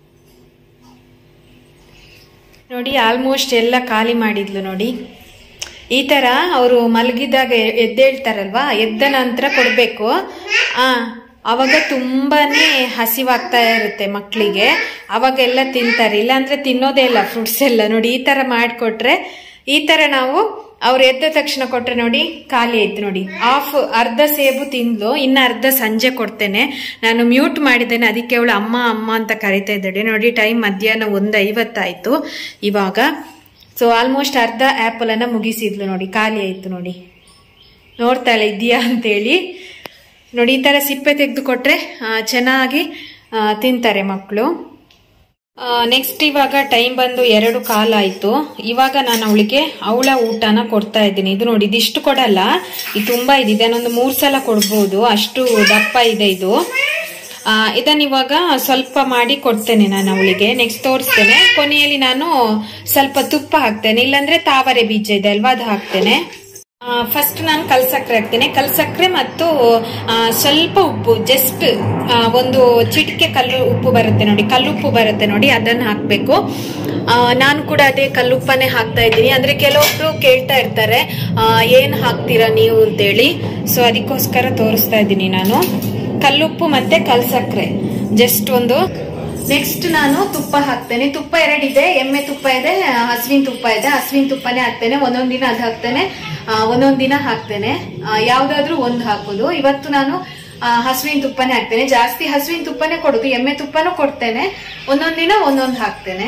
ನೋಡಿ ಆಲ್ಮೋಸ್ಟ್ ಎಲ್ಲ ಖಾಲಿ ಮಾಡಿದ್ಲು ನೋಡಿ ಈ ತರ ಅವರು ಮಲಗಿದಾಗ ಎದ್ದೇಳ್ತಾರಲ್ವಾ ಎದ್ದ ನಂತರ ಕೊಡಬೇಕು ಆ ಅವಾಗ ತುಂಬಾನೇ ಹಸಿವಾಗ್ತಾ ಇರುತ್ತೆ ಮಕ್ಕಳಿಗೆ ಅವಾಗೆಲ್ಲ ತಿಂತಾರೆ ಇಲ್ಲಾಂದ್ರೆ ತಿನ್ನೋದೇ ಇಲ್ಲ ಫ್ರೂಟ್ಸ್ ಎಲ್ಲ ನೋಡಿ ಈ ತರ ಮಾಡಿಕೊಟ್ರೆ ಈ ತರ ನಾವು ಅವ್ರು ಎದ್ದ ತಕ್ಷಣ ಕೊಟ್ರೆ ನೋಡಿ ಖಾಲಿ ಆಯ್ತು ನೋಡಿ ಆಫ್ ಅರ್ಧ ಸೇಬು ತಿಂದ್ಲು ಇನ್ನ ಅರ್ಧ ಸಂಜೆ ಕೊಡ್ತೇನೆ ನಾನು ಮ್ಯೂಟ್ ಮಾಡಿದ್ದೇನೆ ಅದಕ್ಕೆ ಅವಳು ಅಮ್ಮ ಅಮ್ಮ ಅಂತ ಕರಿತಾ ಇದ್ದಾಳೆ ನೋಡಿ ಟೈಮ್ ಮಧ್ಯಾಹ್ನ ಒಂದು ಐವತ್ತಾಯ್ತು ಇವಾಗ ಸೊ ಆಲ್ಮೋಸ್ಟ್ ಅರ್ಧ ಆ್ಯಪಲ್ ಅನ್ನ ಮುಗಿಸಿದ್ಲು ನೋಡಿ ಖಾಲಿ ಆಯ್ತು ನೋಡಿ ನೋಡ್ತಾಳೆ ಇದೆಯಾ ಅಂತೇಳಿ ನೋಡಿ ಈ ತರ ಸಿಪ್ಪೆ ತೆಗೆದು ಕೊಟ್ರೆ ಆ, ಚೆನ್ನಾಗಿ ಆ, ತಿಂತಾರೆ ಮಕ್ಕಳು ನೆಕ್ಸ್ಟ್ ಇವಾಗ ಟೈಮ್ ಬಂದು ಎರಡು ಕಾಲ ಆಯ್ತು ಇವಾಗ ನಾನು ಅವಳಿಗೆ ಅವಳ ಊಟನ ಕೊಡ್ತಾ ಇದ್ದೀನಿ ಇದು ನೋಡಿ ಇದಿಷ್ಟು ಕೊಡಲ್ಲ ಇದು ತುಂಬಾ ಇದೆ ಇದನ್ನೊಂದು ಮೂರ್ ಸಲ ಕೊಡ್ಬೋದು ಅಷ್ಟು ದಪ್ಪ ಇದೆ ಇದು ಆ, ಇದನ್ನ ಇವಾಗ ಸ್ವಲ್ಪ ಮಾಡಿ ಕೊಡ್ತೇನೆ ನಾನು ಅವಳಿಗೆ ನೆಕ್ಸ್ಟ್ ತೋರಿಸ್ತೇನೆ ಕೊನೆಯಲ್ಲಿ ನಾನು ಸ್ವಲ್ಪ ತುಪ್ಪ ಹಾಕ್ತೇನೆ ಇಲ್ಲಾಂದ್ರೆ ತಾವರೆ ಬೀಜ ಇದೆ ಅಲ್ವಾ ಅದು ಹಾಕ್ತೇನೆ ಫಸ್ಟ್ ನಾನು ಕಲ್ಸಕ್ರೆ ಹಾಕ್ತೇನೆ ಕಲ್ಸಕ್ರೆ ಮತ್ತು ಆ, ಸ್ವಲ್ಪ ಉಪ್ಪು ಜಸ್ಟ್ ಒಂದು ಚಿಟಿಕೆ ಕಲ್ಲು ಉಪ್ಪು ಬರುತ್ತೆ ನೋಡಿ ಕಲ್ಲುಪ್ಪು ಬರುತ್ತೆ ನೋಡಿ ಅದನ್ನ ಹಾಕ್ಬೇಕು ಆ, ನಾನು ಕೂಡ ಅದೇ ಕಲ್ಲುಪ್ಪನೇ ಹಾಕ್ತಾ ಇದ್ದೀನಿ ಅಂದ್ರೆ ಕೆಲವೊಬ್ರು ಕೇಳ್ತಾ ಇರ್ತಾರೆ ಆ, ಏನ್ ಹಾಕ್ತೀರಾ ನೀವು ಅಂತೇಳಿ ಸೊ ಅದಕ್ಕೋಸ್ಕರ ತೋರಿಸ್ತಾ ಇದ್ದೀನಿ ನಾನು ಕಲ್ಲುಪ್ಪು ಮತ್ತೆ ಕಲ್ಸಕ್ರೆ ಜಸ್ಟ್ ಒಂದು ನೆಕ್ಸ್ಟ್ ನಾನು ತುಪ್ಪ ಹಾಕ್ತೇನೆ ತುಪ್ಪ ಎರಡಿದೆ ಎಮ್ಮೆ ತುಪ್ಪ ಇದೆ ಹಸುವಿನ ತುಪ್ಪ ಇದೆ ಹಸುವಿನ ತುಪ್ಪನೇ ಹಾಕ್ತೇನೆ ಒಂದೊಂದ್ ದಿನ ಅದು ಹಾಕ್ತೇನೆ ಆ, ಒಂದೊಂದ್ ದಿನ ಹಾಕ್ತೇನೆ ಆ, ಯಾವ್ದಾದ್ರೂ ಒಂದು ಹಾಕೋದು ಇವತ್ತು ನಾನು ಆ, ಹಸುವಿನ ತುಪ್ಪನೇ ಹಾಕ್ತೇನೆ ಜಾಸ್ತಿ ಹಸುವಿನ ತುಪ್ಪನೇ ಕೊಡೋದು ಎಮ್ಮೆ ತುಪ್ಪನೂ ಕೊಡ್ತೇನೆ ಒಂದೊಂದ್ ದಿನ ಒಂದೊಂದು ಹಾಕ್ತೇನೆ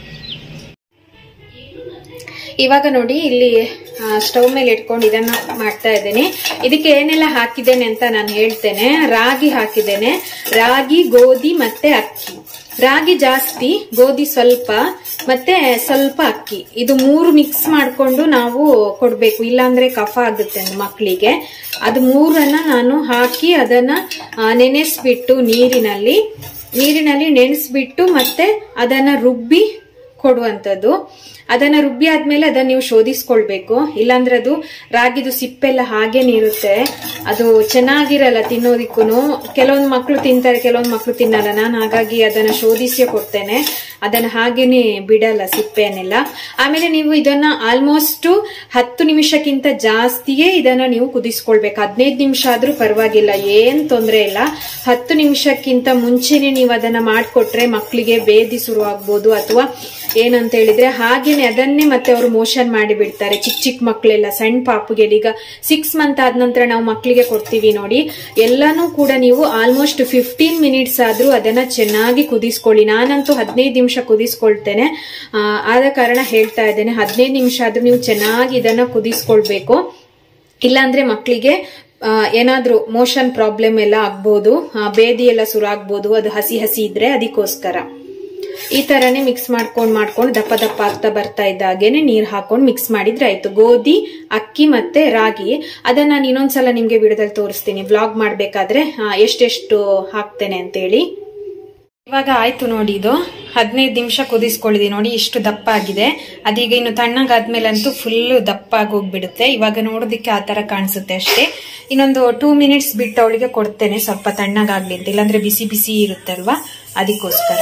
ಇವಾಗ ನೋಡಿ ಇಲ್ಲಿ ಸ್ಟವ್ ಮೇಲೆ ಇಟ್ಕೊಂಡು ಇದನ್ನ ಮಾಡ್ತಾ ಇದ್ದೇನೆ ಇದಕ್ಕೆ ಏನೆಲ್ಲ ಹಾಕಿದ್ದೇನೆ ಅಂತ ನಾನು ಹೇಳ್ತೇನೆ ರಾಗಿ ಹಾಕಿದ್ದೇನೆ ರಾಗಿ ಗೋಧಿ ಮತ್ತೆ ಅಕ್ಕಿ ರಾಗಿ ಜಾಸ್ತಿ ಗೋಧಿ ಸ್ವಲ್ಪ ಮತ್ತೆ ಸ್ವಲ್ಪ ಅಕ್ಕಿ ಇದು ಮೂರು ಮಿಕ್ಸ್ ಮಾಡ್ಕೊಂಡು ನಾವು ಕೊಡ್ಬೇಕು ಇಲ್ಲಾಂದ್ರೆ ಕಫ ಆಗುತ್ತೆ ಮಕ್ಕಳಿಗೆ ಅದು ಮೂರನ್ನ ನಾನು ಹಾಕಿ ಅದನ್ನ ಆ, ನೆನೆಸ್ಬಿಟ್ಟು ನೀರಿನಲ್ಲಿ ನೀರಿನಲ್ಲಿ ನೆನೆಸ್ಬಿಟ್ಟು ಮತ್ತೆ ಅದನ್ನ ರುಬ್ಬಿ ಕೊಡುವಂಥದ್ದು ಅದನ್ನ ರುಬ್ಬಿ ಆದ್ಮೇಲೆ ಅದನ್ನ ನೀವು ಶೋಧಿಸ್ಕೊಳ್ಬೇಕು ಇಲ್ಲಾಂದ್ರೆ ಅದು ರಾಗಿದು ಸಿಪ್ಪೆಲ್ಲ ಹಾಗೇನೆ ಇರುತ್ತೆ ಅದು ಚೆನ್ನಾಗಿರಲ್ಲ ತಿನ್ನೋದಿಕ್ಕೂ ಕೆಲವೊಂದು ಮಕ್ಕಳು ತಿಂತಾರೆ ಕೆಲವೊಂದು ಮಕ್ಕಳು ತಿನ್ನಲ್ಲ ನಾನು ಹಾಗಾಗಿ ಅದನ್ನ ಶೋಧಿಸಿ ಕೊಡ್ತೇನೆ ಅದನ್ನ ಹಾಗೇನೆ ಬಿಡಲ್ಲ ಸಿಪ್ಪೆಯನ್ನೆಲ್ಲ ಆಮೇಲೆ ನೀವು ಇದನ್ನ ಆಲ್ಮೋಸ್ಟ್ ಹತ್ತು ನಿಮಿಷಕ್ಕಿಂತ ಜಾಸ್ತಿಯೇ ಇದನ್ನ ನೀವು ಕುದಿಸ್ಕೊಳ್ಬೇಕು ಹದಿನೈದು ನಿಮಿಷ ಆದ್ರೂ ಪರವಾಗಿಲ್ಲ ಏನ್ ತೊಂದರೆ ಇಲ್ಲ ಹತ್ತು ನಿಮಿಷಕ್ಕಿಂತ ಮುಂಚೆನೆ ನೀವು ಅದನ್ನ ಮಾಡ್ಕೊಟ್ರೆ ಮಕ್ಕಳಿಗೆ ಬೇದಿ ಶುರು ಆಗ್ಬೋದು ಅಥವಾ ಏನಂತ ಹೇಳಿದ್ರೆ ಹಾಗೇನೆ ಅದನ್ನೇ ಮತ್ತೆ ಅವರು ಮೋಷನ್ ಮಾಡಿ ಬಿಡ್ತಾರೆ ಚಿಕ್ಕ ಚಿಕ್ಕ ಮಕ್ಕಳೆಲ್ಲ ಸಣ್ಣ ಪಾಪುಗೆ ಈಗ ಸಿಕ್ಸ್ ಮಂತ್ ಆದ ನಂತರ ನಾವು ಮಕ್ಕಳಿಗೆ ಕೊಡ್ತೀವಿ ನೋಡಿ ಎಲ್ಲಾನು ಕೂಡ ನೀವು ಆಲ್ಮೋಸ್ಟ್ ಫಿಫ್ಟೀನ್ ಮಿನಿಟ್ಸ್ ಆದ್ರೂ ಅದನ್ನ ಚೆನ್ನಾಗಿ ಕುದಿಸ್ಕೊಳ್ಳಿ ನಾನಂತೂ ಹದಿನೈದು ನಿಮಿಷ ಕುದಿಸ್ಕೊಳ್ತೇನೆ ಆ, ಆದ ಕಾರಣ ಹೇಳ್ತಾ ಇದ್ದೇನೆ ಹದಿನೈದು ನಿಮಿಷ ಆದ್ರೂ ನೀವು ಚೆನ್ನಾಗಿ ಇದನ್ನ ಕುದಿಸ್ಕೊಳ್ಬೇಕು ಇಲ್ಲಾಂದ್ರೆ ಮಕ್ಕಳಿಗೆ ಆ, ಏನಾದ್ರೂ ಮೋಷನ್ ಪ್ರಾಬ್ಲಮ್ ಎಲ್ಲ ಆಗ್ಬೋದು ಆ, ಬೇದಿ ಎಲ್ಲ ಶುರು ಆಗ್ಬೋದು ಅದು ಹಸಿ ಹಸಿ ಇದ್ರೆ ಅದಕ್ಕೋಸ್ಕರ ಈ ತರನೇ ಮಿಕ್ಸ್ ಮಾಡ್ಕೊಂಡ್ ಮಾಡ್ಕೊಂಡು ದಪ್ಪ ದಪ್ಪ ಆಗ್ತಾ ಬರ್ತಾ ಇದ್ದಾಗೇನೆ ನೀರ್ ಹಾಕೊಂಡ್ ಮಿಕ್ಸ್ ಮಾಡಿದ್ರೆ ಆಯ್ತು ಗೋಧಿ ಅಕ್ಕಿ ಮತ್ತೆ ರಾಗಿ ಅದನ್ನ ನಾನು ಇನ್ನೊಂದ್ಸಲ ನಿಮ್ಗೆ ವಿಡಿಯೋದಲ್ಲಿ ತೋರಿಸ್ತೀನಿ ಬ್ಲಾಗ್ ಮಾಡ್ಬೇಕಾದ್ರೆ ಆ, ಎಷ್ಟೆಷ್ಟು ಹಾಕ್ತೇನೆ ಅಂತೇಳಿ ಇವಾಗ ಆಯ್ತು ನೋಡಿ ಇದು ಹದಿನೈದು ನಿಮಿಷ ಕುದಿಸ್ಕೊಳ್ಳಿದೆ ನೋಡಿ ಇಷ್ಟು ದಪ್ಪ ಆಗಿದೆ ಅದೀಗ ಇನ್ನು ತಣ್ಣಗಾದ್ಮೇಲಂತೂ ಫುಲ್ ದಪ್ಪ ಆಗಿ ಹೋಗ್ಬಿಡುತ್ತೆ ಇವಾಗ ನೋಡೋದಿಕ್ಕೆ ಆ ತರ ಕಾಣಿಸುತ್ತೆ ಅಷ್ಟೇ ಇನ್ನೊಂದು ಟೂ ಮಿನಿಟ್ಸ್ ಬಿಟ್ಟು ಅವಳಿಗೆ ಕೊಡ್ತೇನೆ ಸ್ವಲ್ಪ ತಣ್ಣಗಾಗ್ಲಿ ಅಂತ ಇಲ್ಲಾಂದ್ರೆ ಬಿಸಿ ಬಿಸಿ ಇರುತ್ತಲ್ವಾ ಅದಕ್ಕೋಸ್ಕರ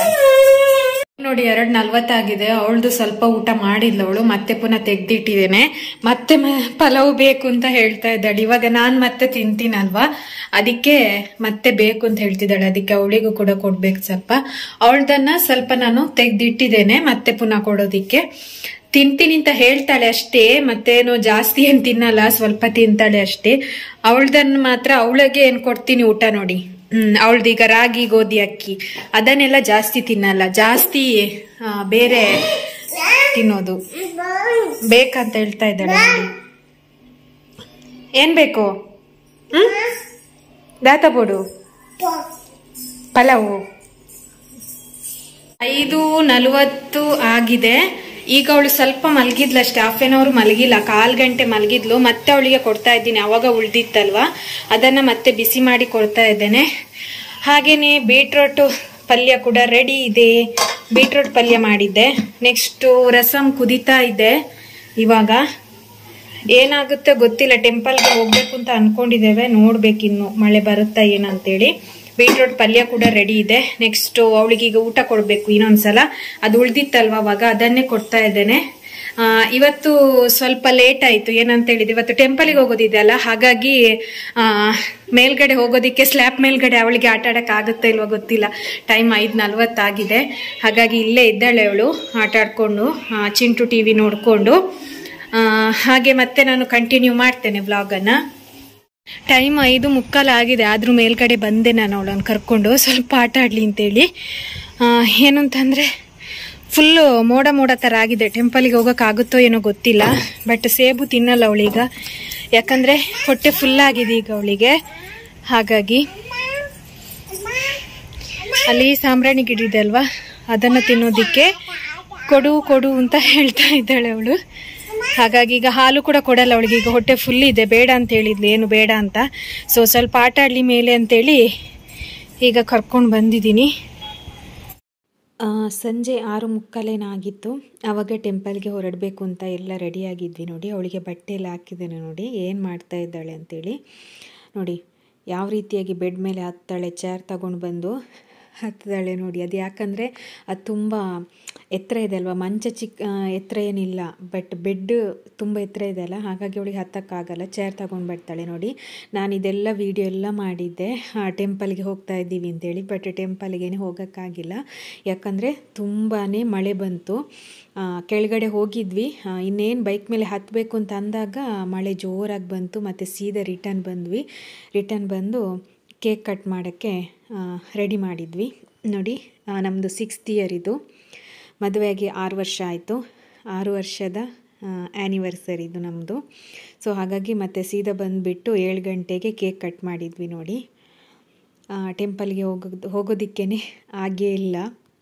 ನೋಡಿ ಎರಡ್ ನಲ್ವತ್ತಾಗಿದೆ ಅವಳದು ಸ್ವಲ್ಪ ಊಟ ಮಾಡಿದ್ಲು ಅವಳು ಮತ್ತೆ ಪುನಃ ತೆಗ್ದಿಟ್ಟಿದ್ದೇನೆ ಮತ್ತೆ ಮ- ಪಲಾವ್ ಬೇಕು ಅಂತ ಹೇಳ್ತಾ ಇದ್ದಾಳೆ ಇವಾಗ ನಾನ್ ಮತ್ತೆ ತಿಂತೀನಲ್ವಾ ಅದಕ್ಕೆ ಮತ್ತೆ ಬೇಕು ಅಂತ ಹೇಳ್ತಿದ್ದಾಳೆ ಅದಕ್ಕೆ ಅವಳಿಗೂ ಕೂಡ ಕೊಡ್ಬೇಕು ಸ್ವಲ್ಪ ಅವಳದನ್ನ ಸ್ವಲ್ಪ ನಾನು ತೆಗ್ದಿಟ್ಟಿದ್ದೇನೆ ಮತ್ತೆ ಪುನಃ ಕೊಡೋದಿಕ್ಕೆ ತಿಂತೀನಿ ಅಂತ ಹೇಳ್ತಾಳೆ ಅಷ್ಟೇ ಮತ್ತೇನು ಜಾಸ್ತಿ ಏನ್ ತಿನ್ನಲ್ಲ ಸ್ವಲ್ಪ ತಿಂತಾಳೆ ಅಷ್ಟೇ ಅವಳದನ್ನ ಮಾತ್ರ ಅವಳಿಗೆ ಏನ್ ಕೊಡ್ತೀನಿ ಊಟ ನೋಡಿ ಹ್ಮ್ ಅವಳ್ದೀಗ ರಾಗಿ ಗೋಧಿ ಅಕ್ಕಿ ಅದನ್ನೆಲ್ಲ ಜಾಸ್ತಿ ತಿನ್ನಲ್ಲ ಜಾಸ್ತಿ ಆ, ಬೇರೆ ತಿನ್ನೋದು ಬೇಕಂತ ಹೇಳ್ತಾ ಇದ್ದಾಳೆ ನೋಡಿ ಏನ್ ಬೇಕು ಹ್ಮ್ ದಾತ ಬೋಡು ಪಲಾವು ಐದು ನಲವತ್ತು ಆಗಿದೆ ಈಗ ಅವಳು ಸ್ವಲ್ಪ ಮಲಗಿದ್ಲಷ್ಟೇ ಹಾಫ್ ಎನ್ ಅವರ್ ಮಲಗಿಲ್ಲ ಕಾಲ್ ಗಂಟೆ ಮಲಗಿದ್ಲು ಮತ್ತೆ ಅವಳಿಗೆ ಕೊಡ್ತಾ ಇದ್ದೀನಿ ಅವಾಗ ಉಳ್ದಿತ್ತಲ್ವಾ ಅದನ್ನ ಮತ್ತೆ ಬಿಸಿ ಮಾಡಿ ಕೊಡ್ತಾ ಇದ್ದೇನೆ ಹಾಗೇನೆ ಬೀಟ್ರೋಟ್ ಪಲ್ಯ ಕೂಡ ರೆಡಿ ಇದೆ ಬೀಟ್ರೋಟ್ ಪಲ್ಯ ಮಾಡಿದ್ದೆ ನೆಕ್ಸ್ಟ್ ರಸಂ ಕುದಿತಾ ಇದೆ ಇವಾಗ ಏನಾಗುತ್ತೆ ಗೊತ್ತಿಲ್ಲ ಟೆಂಪಲ್ಗೆ ಹೋಗ್ಬೇಕು ಅಂತ ಅನ್ಕೊಂಡಿದ್ದೇವೆ ನೋಡ್ಬೇಕಿನ್ನು ಮಳೆ ಬರುತ್ತಾ ಏನಂತೇಳಿ ಬೀಟ್ರೋಟ್ ಪಲ್ಯ ಕೂಡ ರೆಡಿ ಇದೆ ನೆಕ್ಸ್ಟ್ ಅವಳಿಗೆ ಈಗ ಊಟ ಕೊಡ್ಬೇಕು ಇನ್ನೊಂದ್ಸಲ ಅದು ಉಳ್ದಿತ್ತಲ್ವಾ ಅವಾಗ ಅದನ್ನೇ ಕೊಡ್ತಾ ಇದ್ದೇನೆ ಆ, ಇವತ್ತು ಸ್ವಲ್ಪ ಲೇಟ್ ಆಯ್ತು ಏನಂತ ಹೇಳಿದ್ರೆ ಇವತ್ತು ಟೆಂಪಲ್ಗೆ ಹೋಗೋದಿದೆ ಅಲ್ಲ ಹಾಗಾಗಿ ಆ, ಮೇಲ್ಗಡೆ ಹೋಗೋದಿಕ್ಕೆ ಸ್ಲ್ಯಾಪ್ ಮೇಲ್ಗಡೆ ಅವಳಿಗೆ ಆಟ ಆಡಕ್ ಆಗುತ್ತಾ ಇಲ್ವಾ ಗೊತ್ತಿಲ್ಲ ಟೈಮ್ ಐದು ನಲ್ವತ್ತಾಗಿದೆ ಹಾಗಾಗಿ ಇಲ್ಲೇ ಇದ್ದಾಳೆ ಅವಳು ಆಟ ಆಡ್ಕೊಂಡು ಆ, ಚಿಂಟು ಟಿವಿ ನೋಡ್ಕೊಂಡು ಆ, ಹಾಗೆ ಮತ್ತೆ ನಾನು ಕಂಟಿನ್ಯೂ ಮಾಡ್ತೇನೆ ವ್ಲಾಗನ್ನು ಟೈಮ್ ಐದು ಮುಕ್ಕಾಲು ಆಗಿದೆ ಆದ್ರೂ ಮೇಲ್ಗಡೆ ಬಂದೆ ನಾನು ಅವಳನ್ನು ಕರ್ಕೊಂಡು ಸ್ವಲ್ಪ ಆಟ ಆಡ್ಲಿ ಅಂತೇಳಿ ಆ, ಏನು ಅಂತಂದ್ರೆ ಫುಲ್ಲು ಮೋಡ ಮೋಡ ಥರ ಆಗಿದೆ ಟೆಂಪಲ್ಗೆ ಹೋಗೋಕ್ಕಾಗುತ್ತೋ ಏನೋ ಗೊತ್ತಿಲ್ಲ ಬಟ್ ಸೇಬು ತಿನ್ನಲ್ಲ ಅವಳೀಗ ಯಾಕಂದ್ರೆ ಹೊಟ್ಟೆ ಫುಲ್ ಆಗಿದೆ ಈಗ ಅವಳಿಗೆ ಹಾಗಾಗಿ ಅಲ್ಲಿ ಸಾಂಬ್ರಾಣಿ ಗಿಡ ಇದೆ ಅಲ್ವಾ ಅದನ್ನು ತಿನ್ನೋದಿಕ್ಕೆ ಕೊಡು ಕೊಡು ಅಂತ ಹೇಳ್ತಾ ಇದ್ದಾಳೆ ಅವಳು ಹಾಗಾಗಿ ಈಗ ಹಾಲು ಕೂಡ ಕೊಡಲ್ಲ ಅವಳಿಗೆ ಈಗ ಹೊಟ್ಟೆ ಫುಲ್ ಇದೆ ಬೇಡ ಅಂತ ಹೇಳಿದ್ಲು ಏನು ಬೇಡ ಅಂತ ಸೊ ಸ್ವಲ್ಪ ಆಟ ಆಡಲಿ ಮೇಲೆ ಅಂತೇಳಿ ಈಗ ಕರ್ಕೊಂಡು ಬಂದಿದ್ದೀನಿ ಆ, ಸಂಜೆ ಆರು ಮುಕ್ಕಾಲೇನಾಗಿತ್ತು ಆವಾಗ ಟೆಂಪಲ್ಗೆ ಹೊರಡಬೇಕು ಅಂತ ಎಲ್ಲ ರೆಡಿಯಾಗಿದ್ವಿ ನೋಡಿ ಅವಳಿಗೆ ಬಟ್ಟೆ ಎಲ್ಲ ಹಾಕಿದ್ದೇನೆ ನೋಡಿ ಏನು ಮಾಡ್ತಾ ಇದ್ದಾಳೆ ಅಂತೇಳಿ ನೋಡಿ ಯಾವ ರೀತಿಯಾಗಿ ಬೆಡ್ ಮೇಲೆ ಹತ್ತಾಳೆ ಚೇರ್ ತಗೊಂಡು ಬಂದು ಹತ್ತಿದಾಳೆ ನೋಡಿ ಅದು ಯಾಕಂದರೆ ಅದು ತುಂಬ ಎತ್ತರ ಇದೆ ಅಲ್ವಾ ಮಂಚ ಚಿಕ್ಕ ಆ, ಎತ್ತರ ಏನಿಲ್ಲ ಬಟ್ ಬೆಡ್ ತುಂಬ ಎತ್ತರ ಇದೆ ಅಲ್ಲ ಹಾಗಾಗಿ ಅವಳಿಗೆ ಹತ್ತಕ್ಕಾಗಲ್ಲ ಚೇರ್ ತಗೊಂಡು ಬರ್ತಾಳೆ ನೋಡಿ ನಾನು ಇದೆಲ್ಲ ವಿಡಿಯೋ ಎಲ್ಲ ಮಾಡಿದ್ದೆ ಟೆಂಪಲ್ಗೆ ಹೋಗ್ತಾ ಇದ್ದೀವಿ ಅಂತೇಳಿ ಬಟ್ ಟೆಂಪಲ್ಗೇನೆ ಹೋಗೋಕ್ಕಾಗಿಲ್ಲ ಯಾಕಂದರೆ ತುಂಬಾ ಮಳೆ ಬಂತು ಆ, ಕೆಳಗಡೆ ಹೋಗಿದ್ವಿ ಇನ್ನೇನು ಬೈಕ್ ಮೇಲೆ ಹತ್ತಬೇಕು ಅಂತ ಅಂದಾಗ ಮಳೆ ಜೋರಾಗಿ ಬಂತು ಮತ್ತು ಸೀದಾ ರಿಟರ್ನ್ ಬಂದ್ವಿ ರಿಟರ್ನ್ ಬಂದು ಕೇಕ್ ಕಟ್ ಮಾಡೋಕ್ಕೆ ರೆಡಿ ಮಾಡಿದ್ವಿ ನೋಡಿ ನಮ್ಮದು ಸಿಕ್ಸ್ತ್ ಇಯರ್ ಇದು ಮದುವೆಯಾಗಿ ಆರು ವರ್ಷ ಆಯಿತು ಆರು ವರ್ಷದ ಆ್ಯನಿವರ್ಸರಿ ಇದು ನಮ್ಮದು ಸೊ ಹಾಗಾಗಿ ಮತ್ತೆ ಸೀದಾ ಬಂದುಬಿಟ್ಟು ಏಳು ಗಂಟೆಗೆ ಕೇಕ್ ಕಟ್ ಮಾಡಿದ್ವಿ ನೋಡಿ ಟೆಂಪಲ್ಗೆ ಹೋಗೋದು ಹೋಗೋದಕ್ಕೇ ಆಗೇ ಇಲ್ಲ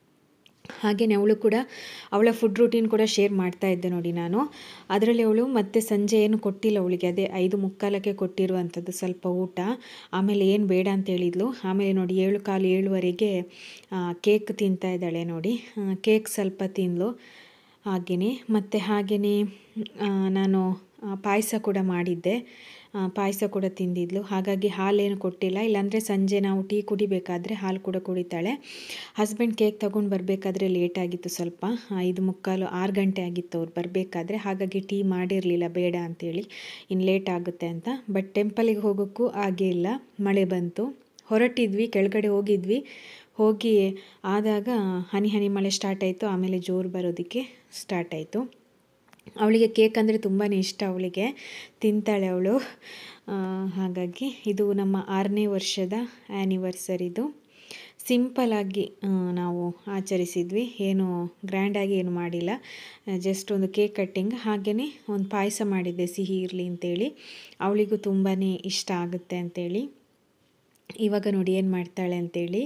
ಹಾಗೆಯೇ ಅವಳು ಕೂಡ ಅವಳ ಫುಡ್ ರೂಟೀನ್ ಕೂಡ ಶೇರ್ ಮಾಡ್ತಾ ಇದ್ದೆ ನೋಡಿ ನಾನು ಅದರಲ್ಲಿ ಅವಳು ಮತ್ತೆ ಸಂಜೆ ಏನು ಕೊಟ್ಟಿಲ್ಲ ಅವಳಿಗೆ ಅದೇ ಐದು ಮುಕ್ಕಾಲಕ್ಕೆ ಕೊಟ್ಟಿರುವಂಥದ್ದು ಸ್ವಲ್ಪ ಊಟ ಆಮೇಲೆ ಏನು ಬೇಡ ಅಂತ ಹೇಳಿದ್ಲು ಆಮೇಲೆ ನೋಡಿ ಏಳು ಕಾಲು ಏಳುವರೆಗೆ ಕೇಕ್ ತಿಂತಾ ಇದ್ದಾಳೆ ನೋಡಿ ಕೇಕ್ ಸ್ವಲ್ಪ ತಿಂದ್ಲು ಹಾಗೆಯೇ ಮತ್ತು ಹಾಗೆಯೇ ನಾನು ಪಾಯಸ ಕೂಡ ಮಾಡಿದ್ದೆ ಪಾಯಸ ಕೂಡ ತಿಂದಿದ್ಲು ಹಾಗಾಗಿ ಹಾಲೇನು ಕೊಟ್ಟಿಲ್ಲ ಇಲ್ಲಾಂದರೆ ಸಂಜೆ ನಾವು ಟೀ ಕುಡಿಬೇಕಾದ್ರೆ ಹಾಲು ಕೂಡ ಕುಡಿತಾಳೆ ಹಸ್ಬೆಂಡ್ ಕೇಕ್ ತೊಗೊಂಡು ಬರಬೇಕಾದ್ರೆ ಲೇಟ್ ಆಗಿತ್ತು ಸ್ವಲ್ಪ ಐದು ಮುಕ್ಕಾಲು ಆರು ಗಂಟೆ ಆಗಿತ್ತು ಅವ್ರು ಬರಬೇಕಾದ್ರೆ ಹಾಗಾಗಿ ಟೀ ಮಾಡಿರಲಿಲ್ಲ ಬೇಡ ಅಂತೇಳಿ ಇನ್ನು ಲೇಟ್ ಆಗುತ್ತೆ ಅಂತ ಬಟ್ ಟೆಂಪಲಿಗೆ ಹೋಗೋಕ್ಕೂ ಆಗೇ ಇಲ್ಲ ಮಳೆ ಬಂತು ಹೊರಟಿದ್ವಿ ಕೆಳಗಡೆ ಹೋಗಿದ್ವಿ ಹೋಗಿ ಆದಾಗ ಹನಿ ಹನಿ ಮಳೆ ಸ್ಟಾರ್ಟ್ ಆಯಿತು ಆಮೇಲೆ ಜೋರು ಬರೋದಕ್ಕೆ ಸ್ಟಾರ್ಟ್ ಆಯಿತು ಅವಳಿಗೆ ಕೇಕ್ ಅಂದರೆ ತುಂಬಾ ಇಷ್ಟ ಅವಳಿಗೆ ತಿಂತಾಳೆ ಅವಳು ಹಾಗಾಗಿ ಇದು ನಮ್ಮ ಆರನೇ ವರ್ಷದ ಆ್ಯನಿವರ್ಸರಿದು ಸಿಂಪಲಾಗಿ ನಾವು ಆಚರಿಸಿದ್ವಿ ಏನು ಗ್ರ್ಯಾಂಡಾಗಿ ಏನು ಮಾಡಿಲ್ಲ ಜಸ್ಟ್ ಒಂದು ಕೇಕ್ ಕಟ್ಟಿಂಗ್ ಹಾಗೆಯೇ ಒಂದು ಪಾಯಸ ಮಾಡಿದ್ದೆ ಸಿಹಿ ಇರಲಿ ಅಂತೇಳಿ ಅವಳಿಗೂ ತುಂಬಾ ಇಷ್ಟ ಆಗುತ್ತೆ ಅಂತೇಳಿ ಇವಾಗ ನೋಡಿ ಏನು ಮಾಡ್ತಾಳೆ ಅಂತೇಳಿ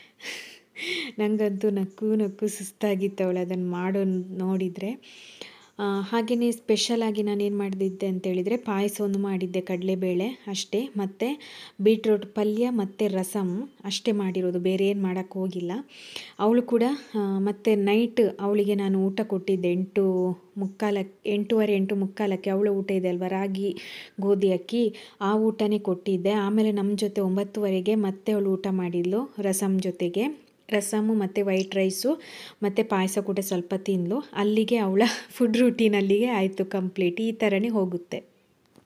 ನನಗಂತೂ ನಕ್ಕು ನಕ್ಕು ಸುಸ್ತಾಗಿತ್ತು ಅವಳು ಅದನ್ನು ಮಾಡೋ ನೋಡಿದರೆ ಹಾಗೆಯೇ ಸ್ಪೆಷಲಾಗಿ ನಾನೇನು ಮಾಡಿದ್ದೆ ಅಂತೇಳಿದರೆ ಪಾಯಸ ಒಂದು ಮಾಡಿದ್ದೆ ಕಡಲೆಬೇಳೆ ಅಷ್ಟೇ ಮತ್ತು ಬೀಟ್ರೋಟ್ ಪಲ್ಯ ಮತ್ತು ರಸಮ್ ಅಷ್ಟೇ ಮಾಡಿರೋದು ಬೇರೆ ಏನು ಮಾಡೋಕ್ಕೆ ಹೋಗಿಲ್ಲ ಅವಳು ಕೂಡ ಮತ್ತು ನೈಟ್ ಅವಳಿಗೆ ನಾನು ಊಟ ಕೊಟ್ಟಿದ್ದೆ ಎಂಟು ಮುಕ್ಕಾಲಕ್ಕೆ ಎಂಟೂವರೆ ಎಂಟು ಮುಕ್ಕಾಲಕ್ಕೆ ಅವಳ ಊಟ ಇದೆ ಅಲ್ವಾ ರಾಗಿ ಗೋಧಿ ಅಕ್ಕಿ ಆ ಊಟನೇ ಕೊಟ್ಟಿದ್ದೆ ಆಮೇಲೆ ನಮ್ಮ ಜೊತೆ ಒಂಬತ್ತುವರೆಗೆ ಮತ್ತೆ ಅವಳು ಊಟ ಮಾಡಿದ್ಲು ರಸಮ್ ಜೊತೆಗೆ ರಸಮು ಮತ್ತು ವೈಟ್ ರೈಸು ಮತ್ತು ಪಾಯಸ ಕೂಡ ಸ್ವಲ್ಪ ತಿಂದಳು ಅಲ್ಲಿಗೆ ಅವಳ ಫುಡ್ ರೂಟೀನ್ ಅಲ್ಲಿಗೆ ಆಯಿತು ಕಂಪ್ಲೀಟ್ ಈ ಥರನೇ ಹೋಗುತ್ತೆ